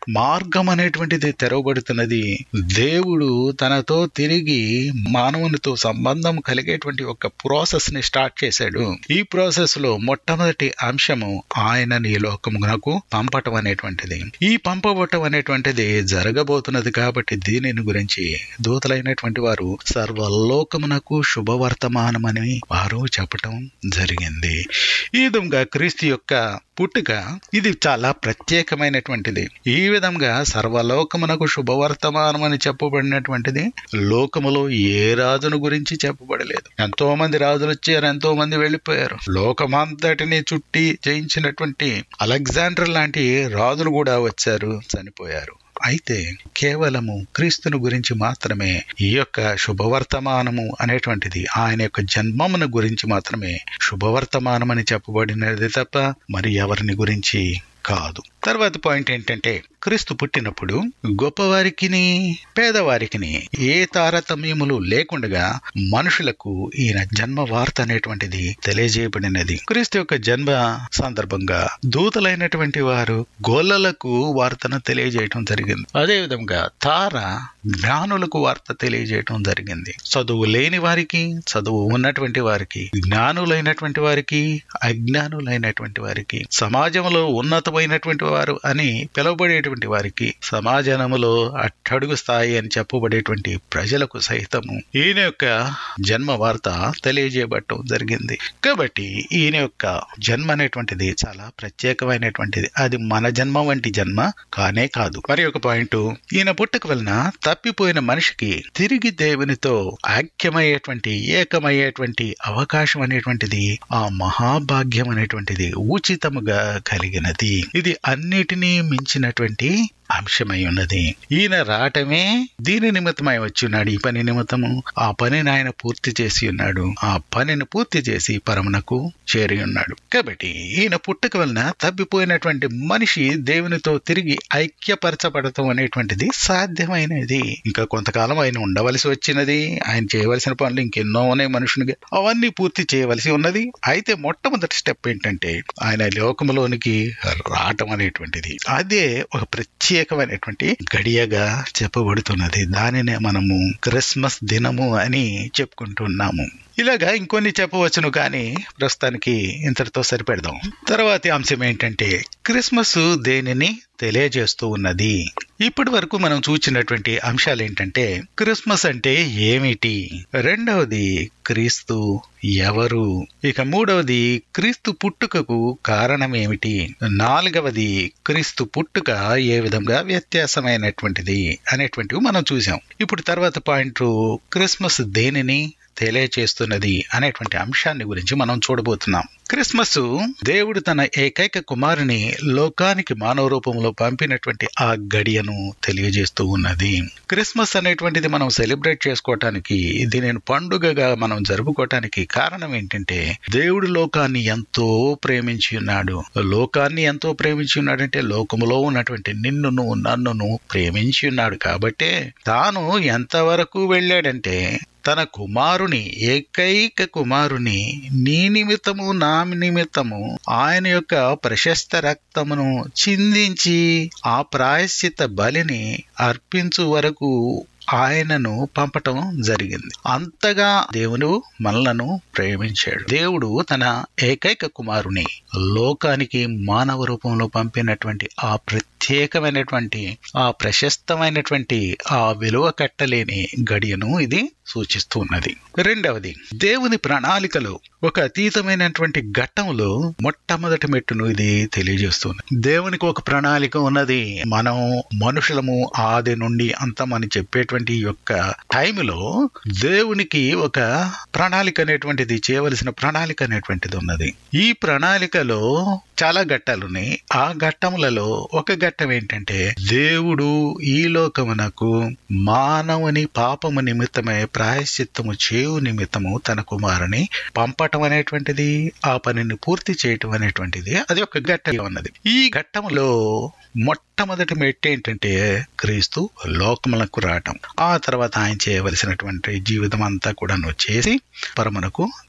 మార్గం అనేటువంటిది తెరవబడుతున్నది దేవుడు తనతో తిరిగి మానవునితో సంబంధం కలిగేటువంటి ఒక ప్రాసెస్ ని స్టార్ట్ చేశాడు ఈ ప్రాసెస్ లో మొట్టమొదటి అంశము ఆయనని ఈ లోకమునకు పంపటం అనేటువంటిది ఈ పంపబట్టం అనేటువంటిది జరగబోతున్నది కాబట్టి దీనిని గురించి దూతలైనటువంటి వారు సర్వలోకమునకు శుభవర్తమానమని వారు చెప్పటం జరిగింది ఈ విధంగా క్రీస్తు యొక్క పుట్టుక ఇది చాలా ప్రత్యేకమైనటువంటిది ఈ విధంగా సర్వలోకమునకు శుభవర్తమానమని చెప్పబడినటువంటిది లోకములో ఏ రాజును గురించి చెప్పబడలేదు ఎంతో మంది రాజులు వచ్చారు ఎంతో మంది వెళ్ళిపోయారు లోకమంతటిని చుట్టి జయించినటువంటి అలెగ్జాండర్ లాంటి రాజులు కూడా వచ్చారు చనిపోయారు అయితే కేవలము క్రీస్తుని గురించి మాత్రమే ఈ యొక్క శుభవర్తమానము అనేటువంటిది ఆయన యొక్క జన్మమును గురించి మాత్రమే శుభవర్తమానం అని చెప్పబడినది తప్ప మరి ఎవరిని గురించి కాదు తర్వాత పాయింట్ ఏంటంటే క్రీస్తు పుట్టినప్పుడు గొప్పవారికిని పేదవారికిని ఏ తారతమ్యములు లేకుండగా మనుషులకు ఈయన జన్మ వార్త అనేటువంటిది తెలియజేయబడినది క్రీస్తు యొక్క జన్మ సందర్భంగా దూతలైనటువంటి వారు గోళ్ళలకు వార్తను తెలియజేయటం జరిగింది అదే విధంగా తార జ్ఞానులకు వార్త తెలియజేయటం జరిగింది చదువు లేని వారికి చదువు ఉన్నటువంటి వారికి జ్ఞానులైనటువంటి వారికి అజ్ఞానులైనటువంటి వారికి సమాజంలో ఉన్నతమైనటువంటి వారు అని పిలువబడేటువంటి వారికి సమాజంలో అట్టడుగు స్థాయి అని చెప్పబడేటువంటి ప్రజలకు సహితము ఈయన యొక్క జన్మ వార్త తెలియజేయబడటం జరిగింది కాబట్టి ఈయన యొక్క జన్మ అనేటువంటిది చాలా ప్రత్యేకమైనటువంటిది అది మన జన్మ వంటి జన్మ కానే కాదు మరి ఒక పాయింట్ ఈయన పుట్టుక వలన తప్పిపోయిన మనిషికి తిరిగి దేవునితో ఐక్యమయ్యేటువంటి ఏకమయ్యేటువంటి అవకాశం అనేటువంటిది ఆ మహాభాగ్యం అనేటువంటిది ఉచితముగా కలిగినది ఇది అన్నిటినీ మించినటువంటి అంశమై ఉన్నది ఈయన రావటమే దీని నిమిత్తమై వచ్చి ఉన్నాడు ఈ పని నిమిత్తము ఆ పనిని ఆయన పూర్తి చేసి ఉన్నాడు ఆ పనిని పూర్తి చేసి పరమునకు చేరి ఉన్నాడు కాబట్టి ఈయన పుట్టుక వలన తప్పిపోయినటువంటి మనిషి దేవునితో తిరిగి ఐక్యపరచబడటం అనేటువంటిది సాధ్యమైనది ఇంకా కొంతకాలం ఆయన ఉండవలసి వచ్చినది ఆయన చేయవలసిన పనులు ఇంకెన్నో ఉన్నాయి మనుషునికి అవన్నీ పూర్తి చేయవలసి ఉన్నది అయితే మొట్టమొదటి స్టెప్ ఏంటంటే ఆయన లోకంలోనికి రావటం అనేటువంటిది అదే ఒక ప్రత్యేకమైనటువంటి గడియగా చెప్పబడుతున్నది దానినే మనము క్రిస్మస్ దినము అని చెప్పుకుంటున్నాము ఇలాగా ఇంకొన్ని చెప్పవచ్చును కానీ ప్రస్తుతానికి ఇంతటితో సరిపెడదాం తర్వాతి అంశం ఏంటంటే క్రిస్మస్ దేనిని తెలియజేస్తూ ఉన్నది ఇప్పటి వరకు మనం చూచినటువంటి అంశాలు ఏంటంటే క్రిస్మస్ అంటే ఏమిటి రెండవది క్రీస్తు ఎవరు ఇక మూడవది క్రీస్తు పుట్టుకకు కారణం ఏమిటి నాలుగవది క్రీస్తు పుట్టుక ఏ విధంగా వ్యత్యాసమైనటువంటిది అనేటువంటివి మనం చూసాం ఇప్పుడు తర్వాత పాయింట్ క్రిస్మస్ దేనిని తెలియచేస్తున్నది అనేటువంటి అంశాన్ని గురించి మనం చూడబోతున్నాం క్రిస్మస్ దేవుడు తన ఏకైక కుమారుని లోకానికి మానవ రూపంలో పంపినటువంటి ఆ గడియను తెలియజేస్తూ ఉన్నది క్రిస్మస్ అనేటువంటిది మనం సెలబ్రేట్ చేసుకోవటానికి దీనిని పండుగగా మనం జరుపుకోవటానికి కారణం ఏంటంటే దేవుడు లోకాన్ని ఎంతో ప్రేమించి ఉన్నాడు లోకాన్ని ఎంతో ప్రేమించి ఉన్నాడంటే లోకములో ఉన్నటువంటి నిన్నును నన్నును ప్రేమించి ఉన్నాడు కాబట్టే తాను ఎంతవరకు వెళ్ళాడంటే తన కుమారుని ఏకైక కుమారుని నీ నిమిత్తము నా నిమిత్తము ఆయన యొక్క ప్రశస్త రక్తమును చిందించి ఆ ప్రాయశ్చిత బలిని అర్పించు వరకు ఆయనను పంపటం జరిగింది అంతగా దేవుడు మనలను ప్రేమించాడు దేవుడు తన ఏకైక కుమారుని లోకానికి మానవ రూపంలో పంపినటువంటి ఆ ప్రత్యేకమైనటువంటి ఆ ప్రశస్తమైనటువంటి ఆ విలువ కట్టలేని గడియను ఇది సూచిస్తూ ఉన్నది రెండవది దేవుని ప్రణాళికలో ఒక అతీతమైనటువంటి ఘట్టంలో మొట్టమొదటి మెట్టును ఇది తెలియజేస్తుంది దేవునికి ఒక ప్రణాళిక ఉన్నది మనం మనుషులము ఆది నుండి అంతమని చెప్పేటువంటి యొక్క టైంలో దేవునికి ఒక ప్రణాళిక అనేటువంటిది చేయవలసిన ప్రణాళిక అనేటువంటిది ఉన్నది ఈ ప్రణాళికలో చాలా ఘట్టాలున్నాయి ఆ ఘట్టములలో ఒక ఘట్టం ఏంటంటే దేవుడు ఈ లోకమునకు మానవుని పాపము నిమిత్తమే ప్రాయశ్చిత్తము చేయు నిమిత్తము తన కుమారుని పంపటం అనేటువంటిది ఆ పనిని పూర్తి చేయటం అనేటువంటిది అది ఒక ఘట్టం ఉన్నది ఈ ఘట్టములో మొట్టమొదటి మెట్టు ఏంటంటే క్రీస్తు లోకములకు రావటం ఆ తర్వాత ఆయన చేయవలసినటువంటి జీవితం అంతా కూడా చేసి పరమునకు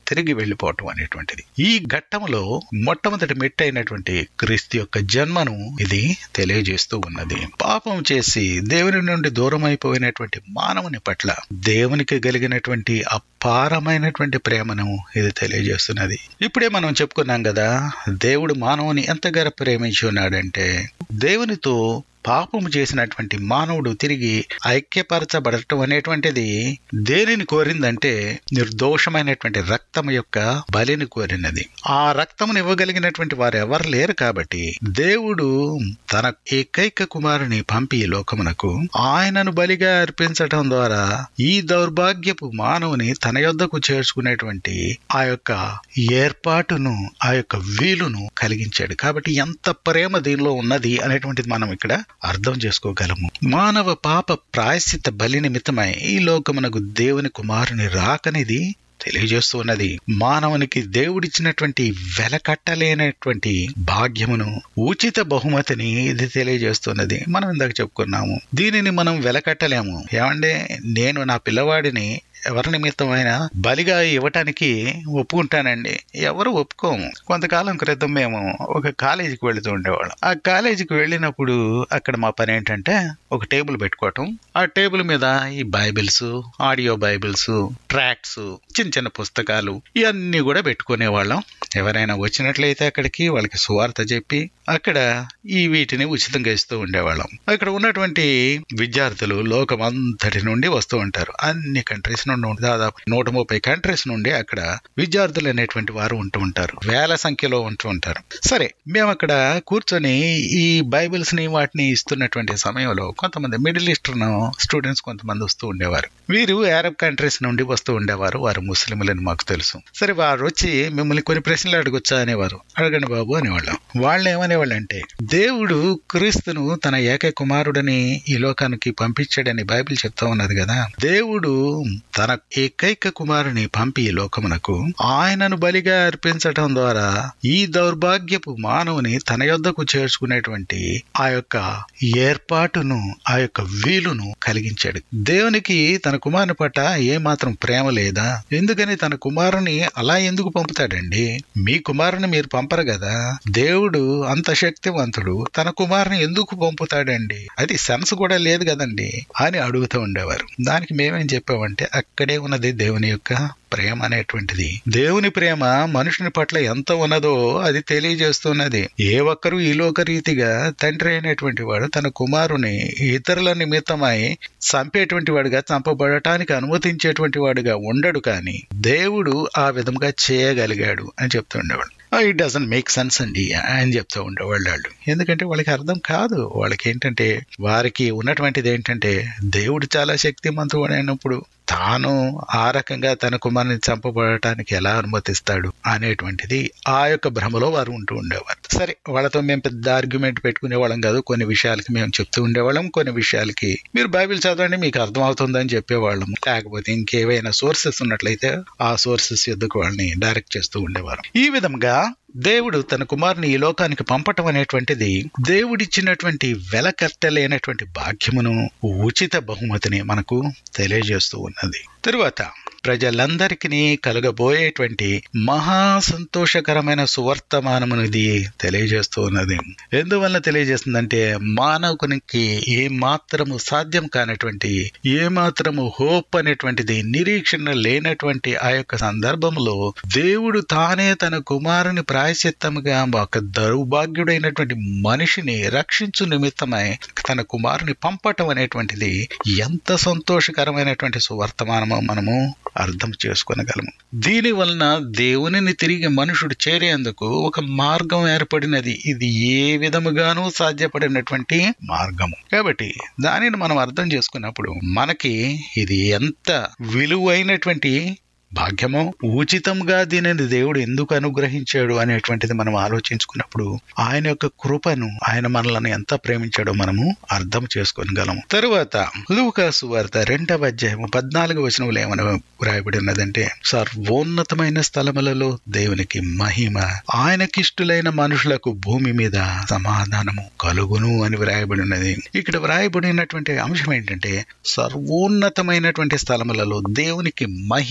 తిరిగి వెళ్ళిపోవటం అనేటువంటిది ఈ ఘట్టంలో మొట్టమొదటి మెట్టు అయినటువంటి క్రీస్తు యొక్క జన్మను ఇది తెలియజేస్తూ ఉన్నది పాపం చేసి దేవుని నుండి దూరం అయిపోయినటువంటి మానవుని పట్ల దేవునికి కలిగినటువంటి అపారమైనటువంటి ప్రేమను ఇది తెలియజేస్తున్నది ఇప్పుడే మనం చెప్పుకున్నాం కదా దేవుడు మానవుని ఎంతగా ప్రేమించి ఉన్నాడంటే దేవునితో పాపము చేసినటువంటి మానవుడు తిరిగి ఐక్యపరచబడటం అనేటువంటిది దేనిని కోరిందంటే నిర్దోషమైనటువంటి రక్తం యొక్క బలిని కోరినది ఆ రక్తమును ఇవ్వగలిగినటువంటి వారు ఎవరు లేరు కాబట్టి దేవుడు తన ఏకైక కుమారుని పంపి ఈ లోకమునకు ఆయనను బలిగా అర్పించటం ద్వారా ఈ దౌర్భాగ్యపు మానవుని తన యొద్దకు చేర్చుకునేటువంటి ఆ యొక్క ఏర్పాటును ఆ యొక్క వీలును కలిగించాడు కాబట్టి ఎంత ప్రేమ దీనిలో ఉన్నది అనేటువంటిది మనం ఇక్కడ అర్థం చేసుకోగలము మానవ పాప ప్రాయశ్చిత బలి నిమిత్తమై ఈ లోకమునకు దేవుని కుమారుని రాకనిది తెలియజేస్తూ ఉన్నది మానవునికి దేవుడిచ్చినటువంటి వెలకట్టలేనటువంటి భాగ్యమును ఉచిత బహుమతిని ఇది తెలియజేస్తున్నది మనం ఇందాక చెప్పుకున్నాము దీనిని మనం వెలకట్టలేము ఏమంటే నేను నా పిల్లవాడిని ఎవరి నిమిత్తమైనా బలిగా ఇవ్వటానికి ఒప్పుకుంటానండి ఎవరు ఒప్పుకోము కొంతకాలం క్రితం మేము ఒక కాలేజీకి వెళుతూ ఉండేవాళ్ళం ఆ కాలేజీకి వెళ్ళినప్పుడు అక్కడ మా పని ఏంటంటే ఒక టేబుల్ పెట్టుకోవటం ఆ టేబుల్ మీద ఈ బైబిల్స్ ఆడియో బైబిల్స్ ట్రాక్స్ చిన్న చిన్న పుస్తకాలు ఇవన్నీ కూడా పెట్టుకునే వాళ్ళం ఎవరైనా వచ్చినట్లయితే అక్కడికి వాళ్ళకి సువార్త చెప్పి అక్కడ ఈ వీటిని ఉచితంగా ఇస్తూ ఉండేవాళ్ళం అక్కడ ఉన్నటువంటి విద్యార్థులు లోకమంతటి నుండి వస్తూ ఉంటారు అన్ని కంట్రీస్ నుండి దాదాపు నూట ముప్పై కంట్రీస్ నుండి అక్కడ విద్యార్థులు అనేటువంటి వారు ఉంటూ ఉంటారు వేల సంఖ్యలో ఉంటూ ఉంటారు సరే మేము అక్కడ కూర్చొని ఈ బైబిల్స్ ని వాటిని ఇస్తున్నటువంటి సమయంలో కొంతమంది మిడిల్ ఈస్టర్న్ స్టూడెంట్స్ కొంతమంది వస్తూ ఉండేవారు వీరు అరబ్ కంట్రీస్ నుండి వస్తూ ఉండేవారు వారు ముస్లింలని మాకు తెలుసు సరే వారు వచ్చి మిమ్మల్ని కొన్ని ప్రశ్నలు అడగొచ్చా అనేవారు అడగండి బాబు అనేవాళ్ళం వాళ్ళు ఏమనేవాళ్ళు అంటే దేవుడు క్రీస్తును తన ఏక కుమారుడని ఈ లోకానికి పంపించాడని బైబిల్ చెప్తా ఉన్నది కదా దేవుడు తన ఏకైక కుమారుని పంపి ఈ లోకమునకు ఆయనను బలిగా అర్పించటం ద్వారా ఈ దౌర్భాగ్యపు మానవుని తన యొద్దకు చేర్చుకునేటువంటి ఆ యొక్క ఏర్పాటును ఆ యొక్క వీలును కలిగించాడు దేవునికి తన కుమారుని పట్ల ఏ మాత్రం ప్రేమ లేదా ఎందుకని తన కుమారుని అలా ఎందుకు పంపుతాడండి మీ కుమారుని మీరు పంపరు కదా దేవుడు అంత శక్తివంతుడు తన కుమారుని ఎందుకు పంపుతాడండి అది సెన్స్ కూడా లేదు కదండి అని అడుగుతూ ఉండేవారు దానికి మేమేం చెప్పామంటే అక్కడే ఉన్నది దేవుని యొక్క ప్రేమ అనేటువంటిది దేవుని ప్రేమ మనుషుని పట్ల ఎంత ఉన్నదో అది తెలియజేస్తున్నది ఏ ఒక్కరు ఈ లోక రీతిగా తండ్రి అయినటువంటి వాడు తన కుమారుని ఇతరుల నిమిత్తమై చంపేటువంటి వాడుగా చంపబడటానికి అనుమతించేటువంటి వాడుగా ఉండడు కానీ దేవుడు ఆ విధంగా చేయగలిగాడు అని చెప్తుండేవాడు ఇట్ డజంట్ మేక్ సెన్స్ అండి అని చెప్తూ ఉండేవాళ్ళు వాళ్ళు ఎందుకంటే వాళ్ళకి అర్థం కాదు వాళ్ళకి ఏంటంటే వారికి ఉన్నటువంటిది ఏంటంటే దేవుడు చాలా శక్తిమంతుడు అయినప్పుడు తాను ఆ రకంగా తన కుమారుని చంపబడటానికి ఎలా అనుమతిస్తాడు అనేటువంటిది ఆ యొక్క భ్రమలో వారు ఉంటూ ఉండేవారు సరే వాళ్ళతో మేము పెద్ద ఆర్గ్యుమెంట్ పెట్టుకునే వాళ్ళం కాదు కొన్ని విషయాలకి మేము చెప్తూ ఉండేవాళ్ళం కొన్ని విషయాలకి మీరు బైబిల్ చదవండి మీకు అర్థమవుతుందని చెప్పేవాళ్ళం లేకపోతే ఇంకేవైనా సోర్సెస్ ఉన్నట్లయితే ఆ సోర్సెస్ ఎద్దుకు వాళ్ళని డైరెక్ట్ చేస్తూ ఉండేవారు ఈ విధంగా దేవుడు తన కుమారుని ఈ లోకానికి పంపటం అనేటువంటిది దేవుడిచ్చినటువంటి వెలకట్టలేనటువంటి భాగ్యమును ఉచిత బహుమతిని మనకు తెలియజేస్తూ ఉన్నది తరువాత ప్రజలందరికీ కలగబోయేటువంటి మహా సంతోషకరమైన సువర్తమానమును ఇది తెలియజేస్తూ ఉన్నది ఎందువల్ల తెలియజేస్తుందంటే మానవునికి ఏ మాత్రము సాధ్యం కానటువంటి ఏ మాత్రము హోప్ అనేటువంటిది నిరీక్షణ లేనటువంటి ఆ యొక్క సందర్భంలో దేవుడు తానే తన కుమారుని ప్రాయశ్చిత్తముగా ఒక దౌర్భాగ్యుడైనటువంటి మనిషిని రక్షించు నిమిత్తమై తన కుమారుని పంపటం అనేటువంటిది ఎంత సంతోషకరమైనటువంటి సువర్తమానమో మనము అర్థం చేసుకోనగలము దీని వలన దేవునిని తిరిగి మనుషుడు చేరేందుకు ఒక మార్గం ఏర్పడినది ఇది ఏ విధముగానూ సాధ్యపడినటువంటి మార్గము కాబట్టి దానిని మనం అర్థం చేసుకున్నప్పుడు మనకి ఇది ఎంత విలువైనటువంటి భాగ్యము ఉచితంగా దీనిని దేవుడు ఎందుకు అనుగ్రహించాడు అనేటువంటిది మనం ఆలోచించుకున్నప్పుడు ఆయన యొక్క కృపను ఆయన మనల్ని ఎంత ప్రేమించాడో మనము అర్థం చేసుకోగలము తరువాత లూకాసు వార్త రెండవ అధ్యాయము పద్నాలుగు వచనములు ఏమని వ్రాయబడి ఉన్నదంటే సర్వోన్నతమైన స్థలములలో దేవునికి మహిమ ఆయనకిష్టులైన మనుషులకు భూమి మీద సమాధానము కలుగును అని వ్రాయబడి ఉన్నది ఇక్కడ వ్రాయబడినటువంటి అంశం ఏంటంటే సర్వోన్నతమైనటువంటి స్థలములలో దేవునికి మహిమ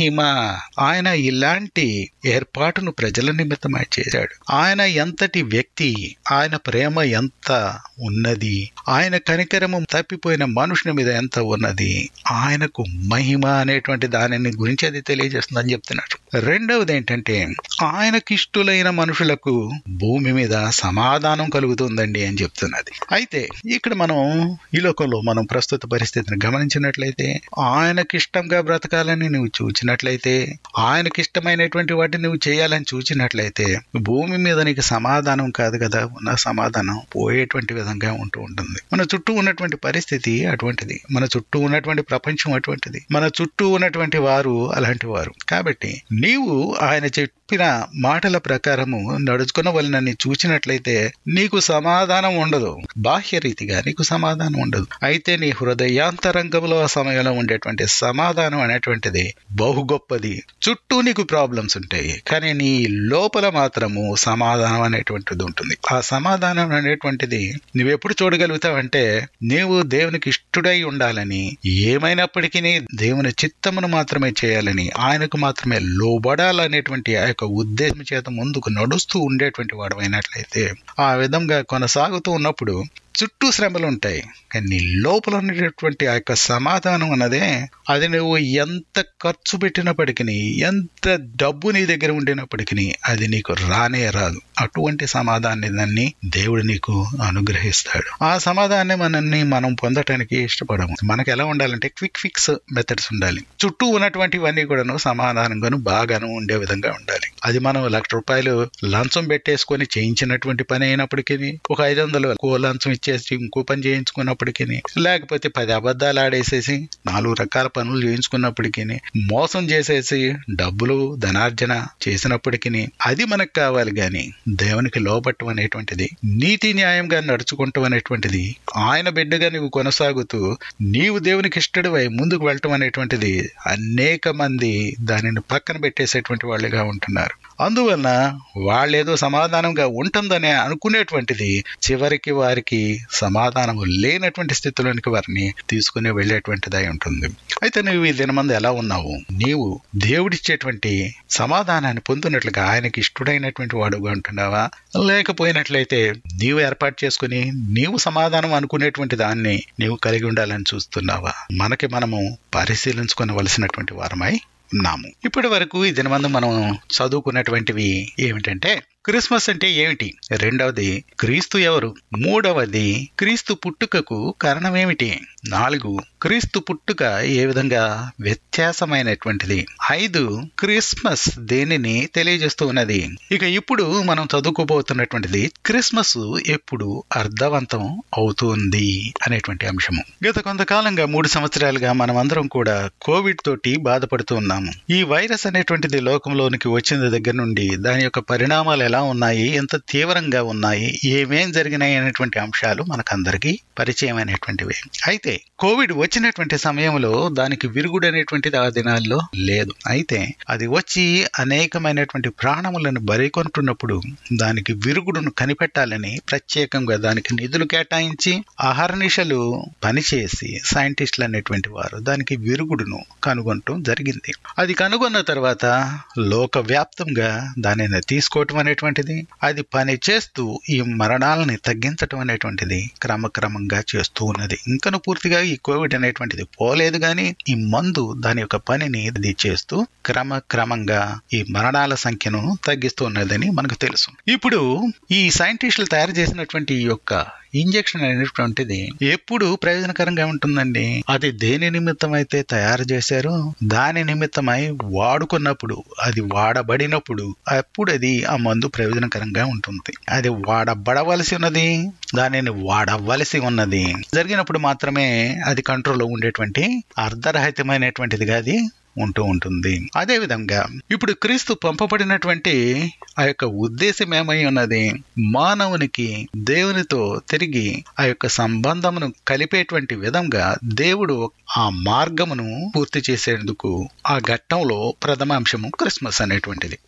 ఆయన ఇలాంటి ఏర్పాటును ప్రజల నిమిత్తమై చేశాడు ఆయన ఎంతటి వ్యక్తి ఆయన ప్రేమ ఎంత ఉన్నది ఆయన కనికరము తప్పిపోయిన మనుషుని మీద ఎంత ఉన్నది ఆయనకు మహిమ అనేటువంటి దానిని గురించి అది తెలియజేస్తుందని చెప్తున్నారు రెండవది ఏంటంటే ఆయనకి ఇష్టలైన మనుషులకు భూమి మీద సమాధానం కలుగుతుందండి అని చెప్తున్నది అయితే ఇక్కడ మనం ఈ లోకంలో మనం ప్రస్తుత పరిస్థితిని గమనించినట్లయితే ఆయనకి ఇష్టంగా బ్రతకాలని నువ్వు చూచినట్లయితే ఆయనకి ఇష్టమైనటువంటి వాటిని నువ్వు చేయాలని చూచినట్లయితే భూమి మీద నీకు సమాధానం కాదు కదా ఉన్న సమాధానం పోయేటువంటి విధంగా ఉంటూ ఉంటుంది మన చుట్టూ ఉన్నటువంటి పరిస్థితి అటువంటిది మన చుట్టూ ఉన్నటువంటి ప్రపంచం అటువంటిది మన చుట్టూ ఉన్నటువంటి వారు అలాంటి వారు కాబట్టి నీవు ఆయన చెప్పిన మాటల ప్రకారము నడుచుకున్న వాళ్ళని చూచినట్లయితే నీకు సమాధానం ఉండదు బాహ్య రీతిగా నీకు సమాధానం ఉండదు అయితే నీ హృదయాంతరంగంలో ఆ సమయంలో ఉండేటువంటి సమాధానం అనేటువంటిది బహు గొప్పది చుట్టూ నీకు ప్రాబ్లమ్స్ ఉంటాయి కానీ నీ లోపల మాత్రము సమాధానం అనేటువంటిది ఉంటుంది ఆ సమాధానం అనేటువంటిది నువ్వెప్పుడు చూడగలుగుతావంటే నీవు దేవునికి ఇష్టడై ఉండాలని ఏమైనప్పటికీ దేవుని చిత్తమును మాత్రమే చేయాలని ఆయనకు మాత్రమే లోబడాలనేటువంటి ఆ యొక్క ఉద్దేశం చేత ముందుకు నడుస్తూ ఉండేటువంటి వాడు అయినట్లయితే ఆ విధంగా కొనసాగుతూ ఉన్నప్పుడు చుట్టూ శ్రమలు ఉంటాయి కానీ నీ లోపల ఉండేటువంటి ఆ యొక్క సమాధానం అన్నదే అది నువ్వు ఎంత ఖర్చు పెట్టినప్పటికీ ఎంత డబ్బు నీ దగ్గర ఉండినప్పటికీ అది నీకు రానే రాదు అటువంటి సమాధానాన్ని దేవుడు నీకు అనుగ్రహిస్తాడు ఆ సమాధానాన్ని మనల్ని మనం పొందటానికి ఇష్టపడము మనకు ఎలా ఉండాలంటే క్విక్ ఫిక్స్ మెథడ్స్ ఉండాలి చుట్టూ ఉన్నటువంటివన్నీ కూడాను సమాధానంగాను బాగాను ఉండే విధంగా ఉండాలి అది మనం లక్ష రూపాయలు లంచం పెట్టేసుకొని చేయించినటువంటి పని అయినప్పటికీ ఒక ఐదు వందలు లంచం ఇచ్చేసి ఇంకో పని చేయించుకున్నప్పటికీ లేకపోతే పది అబద్ధాలు ఆడేసేసి నాలుగు రకాల పనులు చేయించుకున్నప్పటికీ మోసం చేసేసి డబ్బులు ధనార్జన చేసినప్పటికీ అది మనకు కావాలి గాని దేవునికి లోపట్టం అనేటువంటిది నీతి న్యాయంగా నడుచుకుంటాం అనేటువంటిది ఆయన బిడ్డగా నువ్వు కొనసాగుతూ నీవు దేవునికి ఇష్టడివై ముందుకు వెళ్ళటం అనేటువంటిది అనేక మంది దానిని పక్కన పెట్టేసేటువంటి వాళ్ళుగా ఉంటున్నారు అందువలన వాళ్ళేదో సమాధానంగా ఉంటుందని అనుకునేటువంటిది చివరికి వారికి సమాధానం లేనటువంటి స్థితిలోనికి వారిని తీసుకుని వెళ్ళేటువంటిదై ఉంటుంది అయితే నువ్వు ఈ దినమంది ఎలా ఉన్నావు నీవు దేవుడిచ్చేటువంటి సమాధానాన్ని పొందినట్లుగా ఆయనకి ఇష్టడైనటువంటి వాడుగా ఉంటున్నావా లేకపోయినట్లయితే నీవు ఏర్పాటు చేసుకుని నీవు సమాధానం అనుకునేటువంటి దాన్ని నీవు కలిగి ఉండాలని చూస్తున్నావా మనకి మనము పరిశీలించుకోవలసినటువంటి వారమై ఉన్నాము ఇప్పటి వరకు ఈ దినమందు మనం చదువుకున్నటువంటివి ఏమిటంటే క్రిస్మస్ అంటే ఏమిటి రెండవది క్రీస్తు ఎవరు మూడవది క్రీస్తు పుట్టుకకు కారణమేమిటి నాలుగు క్రీస్తు పుట్టుక ఏ విధంగా వ్యత్యాసమైనటువంటిది ఐదు క్రిస్మస్ దేనిని తెలియజేస్తూ ఉన్నది ఇక ఇప్పుడు మనం చదువుకోబోతున్నటువంటిది క్రిస్మస్ ఎప్పుడు అర్థవంతం అవుతుంది అనేటువంటి అంశము గత కొంతకాలంగా మూడు సంవత్సరాలుగా మనం అందరం కూడా కోవిడ్ తోటి బాధపడుతూ ఉన్నాము ఈ వైరస్ అనేటువంటిది లోకంలోనికి వచ్చిన దగ్గర నుండి దాని యొక్క పరిణామాలు ఎలా ఉన్నాయి ఎంత తీవ్రంగా ఉన్నాయి ఏమేం జరిగినాయి అనేటువంటి అంశాలు మనకందరికీ పరిచయమైనటువంటివి అయితే కోవిడ్ వచ్చినటువంటి సమయంలో దానికి విరుగుడు అనేటువంటిది ఆ దినాల్లో లేదు అయితే అది వచ్చి అనేకమైనటువంటి ప్రాణములను బరికొంటున్నప్పుడు దానికి విరుగుడును కనిపెట్టాలని ప్రత్యేకంగా దానికి నిధులు కేటాయించి అహర్నిశలు పనిచేసి సైంటిస్టులు అనేటువంటి వారు దానికి విరుగుడును కనుగొనటం జరిగింది అది కనుగొన్న తర్వాత లోక వ్యాప్తంగా దానిని తీసుకోవటం అనేటువంటిది అది పని చేస్తూ ఈ మరణాలని తగ్గించటం అనేటువంటిది క్రమక్రమంగా చేస్తూ ఉన్నది ఇంకను పూర్తిగా ఈ కోవిడ్ అనేటువంటిది పోలేదు కానీ ఈ మందు దాని యొక్క పనిని ఇది చేస్తూ క్రమక్రమంగా ఈ మరణాల సంఖ్యను తగ్గిస్తూ ఉన్నదని మనకు తెలుసు ఇప్పుడు ఈ సైంటిస్టులు తయారు చేసినటువంటి ఈ యొక్క ఇంజెక్షన్ అనేటువంటిది ఎప్పుడు ప్రయోజనకరంగా ఉంటుందండి అది దేని నిమిత్తం అయితే తయారు చేశారో దాని నిమిత్తమై వాడుకున్నప్పుడు అది వాడబడినప్పుడు అప్పుడు అది ఆ మందు ప్రయోజనకరంగా ఉంటుంది అది వాడబడవలసి ఉన్నది దానిని వాడవలసి ఉన్నది జరిగినప్పుడు మాత్రమే అది కంట్రోల్లో ఉండేటువంటి అర్ధరహితమైనటువంటిదిగా అది ఉంటూ ఉంటుంది అదే విధంగా ఇప్పుడు క్రీస్తు పంపబడినటువంటి ఆ యొక్క ఉద్దేశం ఏమై ఉన్నది మానవునికి దేవునితో తిరిగి ఆ యొక్క సంబంధమును కలిపేటువంటి విధంగా దేవుడు ఆ మార్గమును పూర్తి చేసేందుకు ఆ ఘట్టంలో ప్రథమాంశము క్రిస్మస్ అనేటువంటిది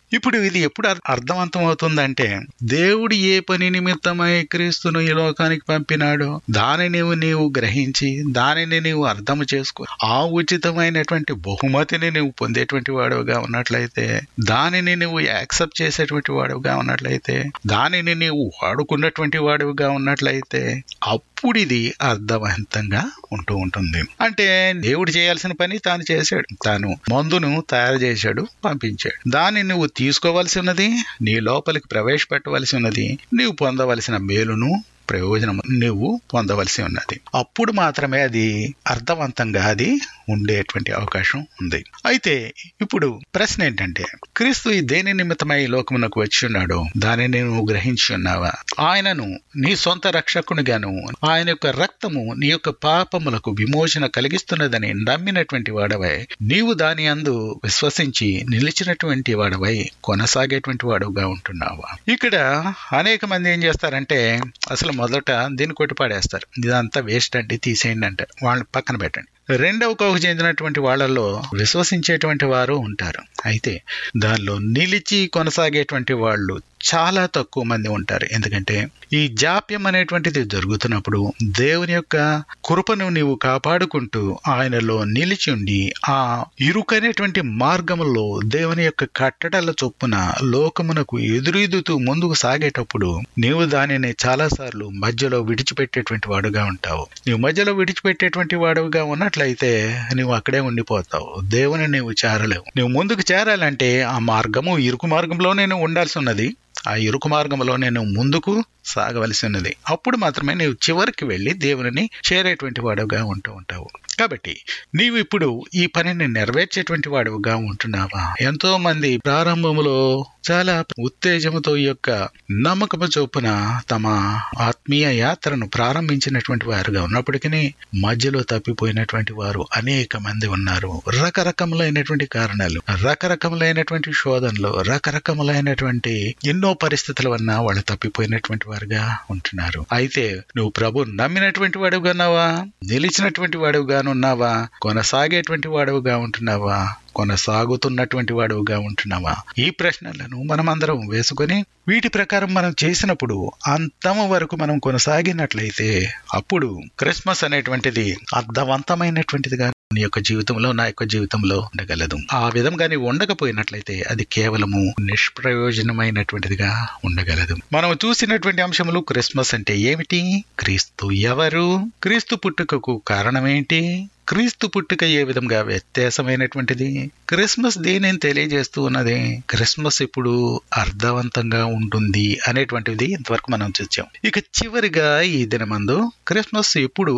ఇప్పుడు ఇది ఎప్పుడు అర్- అర్థవంతం అవుతుందంటే దేవుడు ఏ పని నిమిత్తమై క్రీస్తును ఈ లోకానికి పంపినాడో దానిని నీవు గ్రహించి దానిని నీవు అర్థం చేసుకో ఆ ఉచితమైనటువంటి బహుమతిని నువ్వు పొందేటువంటి వాడుగా ఉన్నట్లయితే దానిని నువ్వు యాక్సెప్ట్ చేసేటువంటి వాడుగా ఉన్నట్లయితే దానిని నీవు వాడుకున్నటువంటి వాడుగా ఉన్నట్లయితే అప్పుడు ఇది అర్థవంతంగా ఉంటూ ఉంటుంది అంటే దేవుడు చేయాల్సిన పని తాను చేశాడు తాను మందును తయారు చేశాడు పంపించాడు దాన్ని నువ్వు తీసుకోవలసి ఉన్నది నీ లోపలికి ప్రవేశపెట్టవలసి ఉన్నది నీవు పొందవలసిన మేలును ప్రయోజనం నువ్వు పొందవలసి ఉన్నది అప్పుడు మాత్రమే అది అర్థవంతంగా అది ఉండేటువంటి అవకాశం ఉంది అయితే ఇప్పుడు ప్రశ్న ఏంటంటే క్రీస్తు ఈ దేని నిమిత్తమై ఈ లోకమునకు వచ్చి ఉన్నాడో దానిని నువ్వు గ్రహించి ఉన్నావా ఆయనను నీ సొంత రక్షకునిగాను ఆయన యొక్క రక్తము నీ యొక్క పాపములకు విమోచన కలిగిస్తున్నదని నమ్మినటువంటి వాడవై నీవు దాని అందు విశ్వసించి నిలిచినటువంటి వాడవై కొనసాగేటువంటి వాడుగా ఉంటున్నావా ఇక్కడ అనేక మంది ఏం చేస్తారంటే అసలు మొదట దీన్ని కొట్టిపాడేస్తారు ఇదంతా వేస్ట్ అండి తీసేయండి అంటారు వాళ్ళని పక్కన పెట్టండి రెండవ కోకు చెందినటువంటి వాళ్ళలో విశ్వసించేటువంటి వారు ఉంటారు అయితే దానిలో నిలిచి కొనసాగేటువంటి వాళ్ళు చాలా తక్కువ మంది ఉంటారు ఎందుకంటే ఈ జాప్యం అనేటువంటిది జరుగుతున్నప్పుడు దేవుని యొక్క కృపను నీవు కాపాడుకుంటూ ఆయనలో నిలిచి ఉండి ఆ ఇరుకైనటువంటి మార్గములో దేవుని యొక్క కట్టడల చొప్పున లోకమునకు ఎదురీదుతూ ముందుకు సాగేటప్పుడు నీవు దానిని చాలాసార్లు మధ్యలో విడిచిపెట్టేటువంటి వాడుగా ఉంటావు నీవు మధ్యలో విడిచిపెట్టేటువంటి వాడుగా ఉన్నట్లయితే నువ్వు అక్కడే ఉండిపోతావు దేవుని నీవు చేరలేవు నువ్వు ముందుకు చేరాలంటే ఆ మార్గము ఇరుకు మార్గంలోనే నువ్వు ఉండాల్సి ఉన్నది ఆ ఇరుకు మార్గంలో నేను ముందుకు సాగవలసి ఉన్నది అప్పుడు మాత్రమే నీవు చివరికి వెళ్ళి దేవుని చేరేటువంటి వాడుగా ఉంటూ ఉంటావు కాబట్టి నీవు ఇప్పుడు ఈ పనిని నెరవేర్చేటువంటి వాడుగా ఉంటున్నావా ఎంతో మంది ప్రారంభములో చాలా ఉత్తేజముతో ఈ యొక్క నమ్మకము చొప్పున తమ ఆత్మీయ యాత్రను ప్రారంభించినటువంటి వారుగా ఉన్నప్పటికీ మధ్యలో తప్పిపోయినటువంటి వారు అనేక మంది ఉన్నారు రకరకములైనటువంటి కారణాలు రకరకములైనటువంటి శోధనలు రకరకములైనటువంటి ఎన్నో పరిస్థితుల వలన వాళ్ళు తప్పిపోయినటువంటి వారుగా ఉంటున్నారు అయితే నువ్వు ప్రభు నమ్మినటువంటి వాడుగా ఉన్నావా నిలిచినటువంటి వాడుగా ఉన్నావా కొనసాగేటువంటి వాడుగా ఉంటున్నావా కొనసాగుతున్నటువంటి వాడుగా ఉంటున్నావా ఈ ప్రశ్నలను మనమందరం వేసుకొని వీటి ప్రకారం మనం చేసినప్పుడు అంతము వరకు మనం కొనసాగినట్లయితే అప్పుడు క్రిస్మస్ అనేటువంటిది అర్థవంతమైనటువంటిదిగా నీ యొక్క జీవితంలో నా యొక్క జీవితంలో ఉండగలదు ఆ విధంగా నీవు ఉండకపోయినట్లయితే అది కేవలము నిష్ప్రయోజనమైనటువంటిదిగా ఉండగలదు మనం చూసినటువంటి అంశములు క్రిస్మస్ అంటే ఏమిటి క్రీస్తు ఎవరు క్రీస్తు పుట్టుకకు కారణమేంటి క్రీస్తు పుట్టుక ఏ విధంగా వ్యత్యాసమైనటువంటిది క్రిస్మస్ దేనిని తెలియజేస్తూ ఉన్నది క్రిస్మస్ ఇప్పుడు అర్థవంతంగా ఉంటుంది అనేటువంటిది ఇంతవరకు మనం చూసాం ఇక చివరిగా ఈ దినమందు క్రిస్మస్ ఎప్పుడు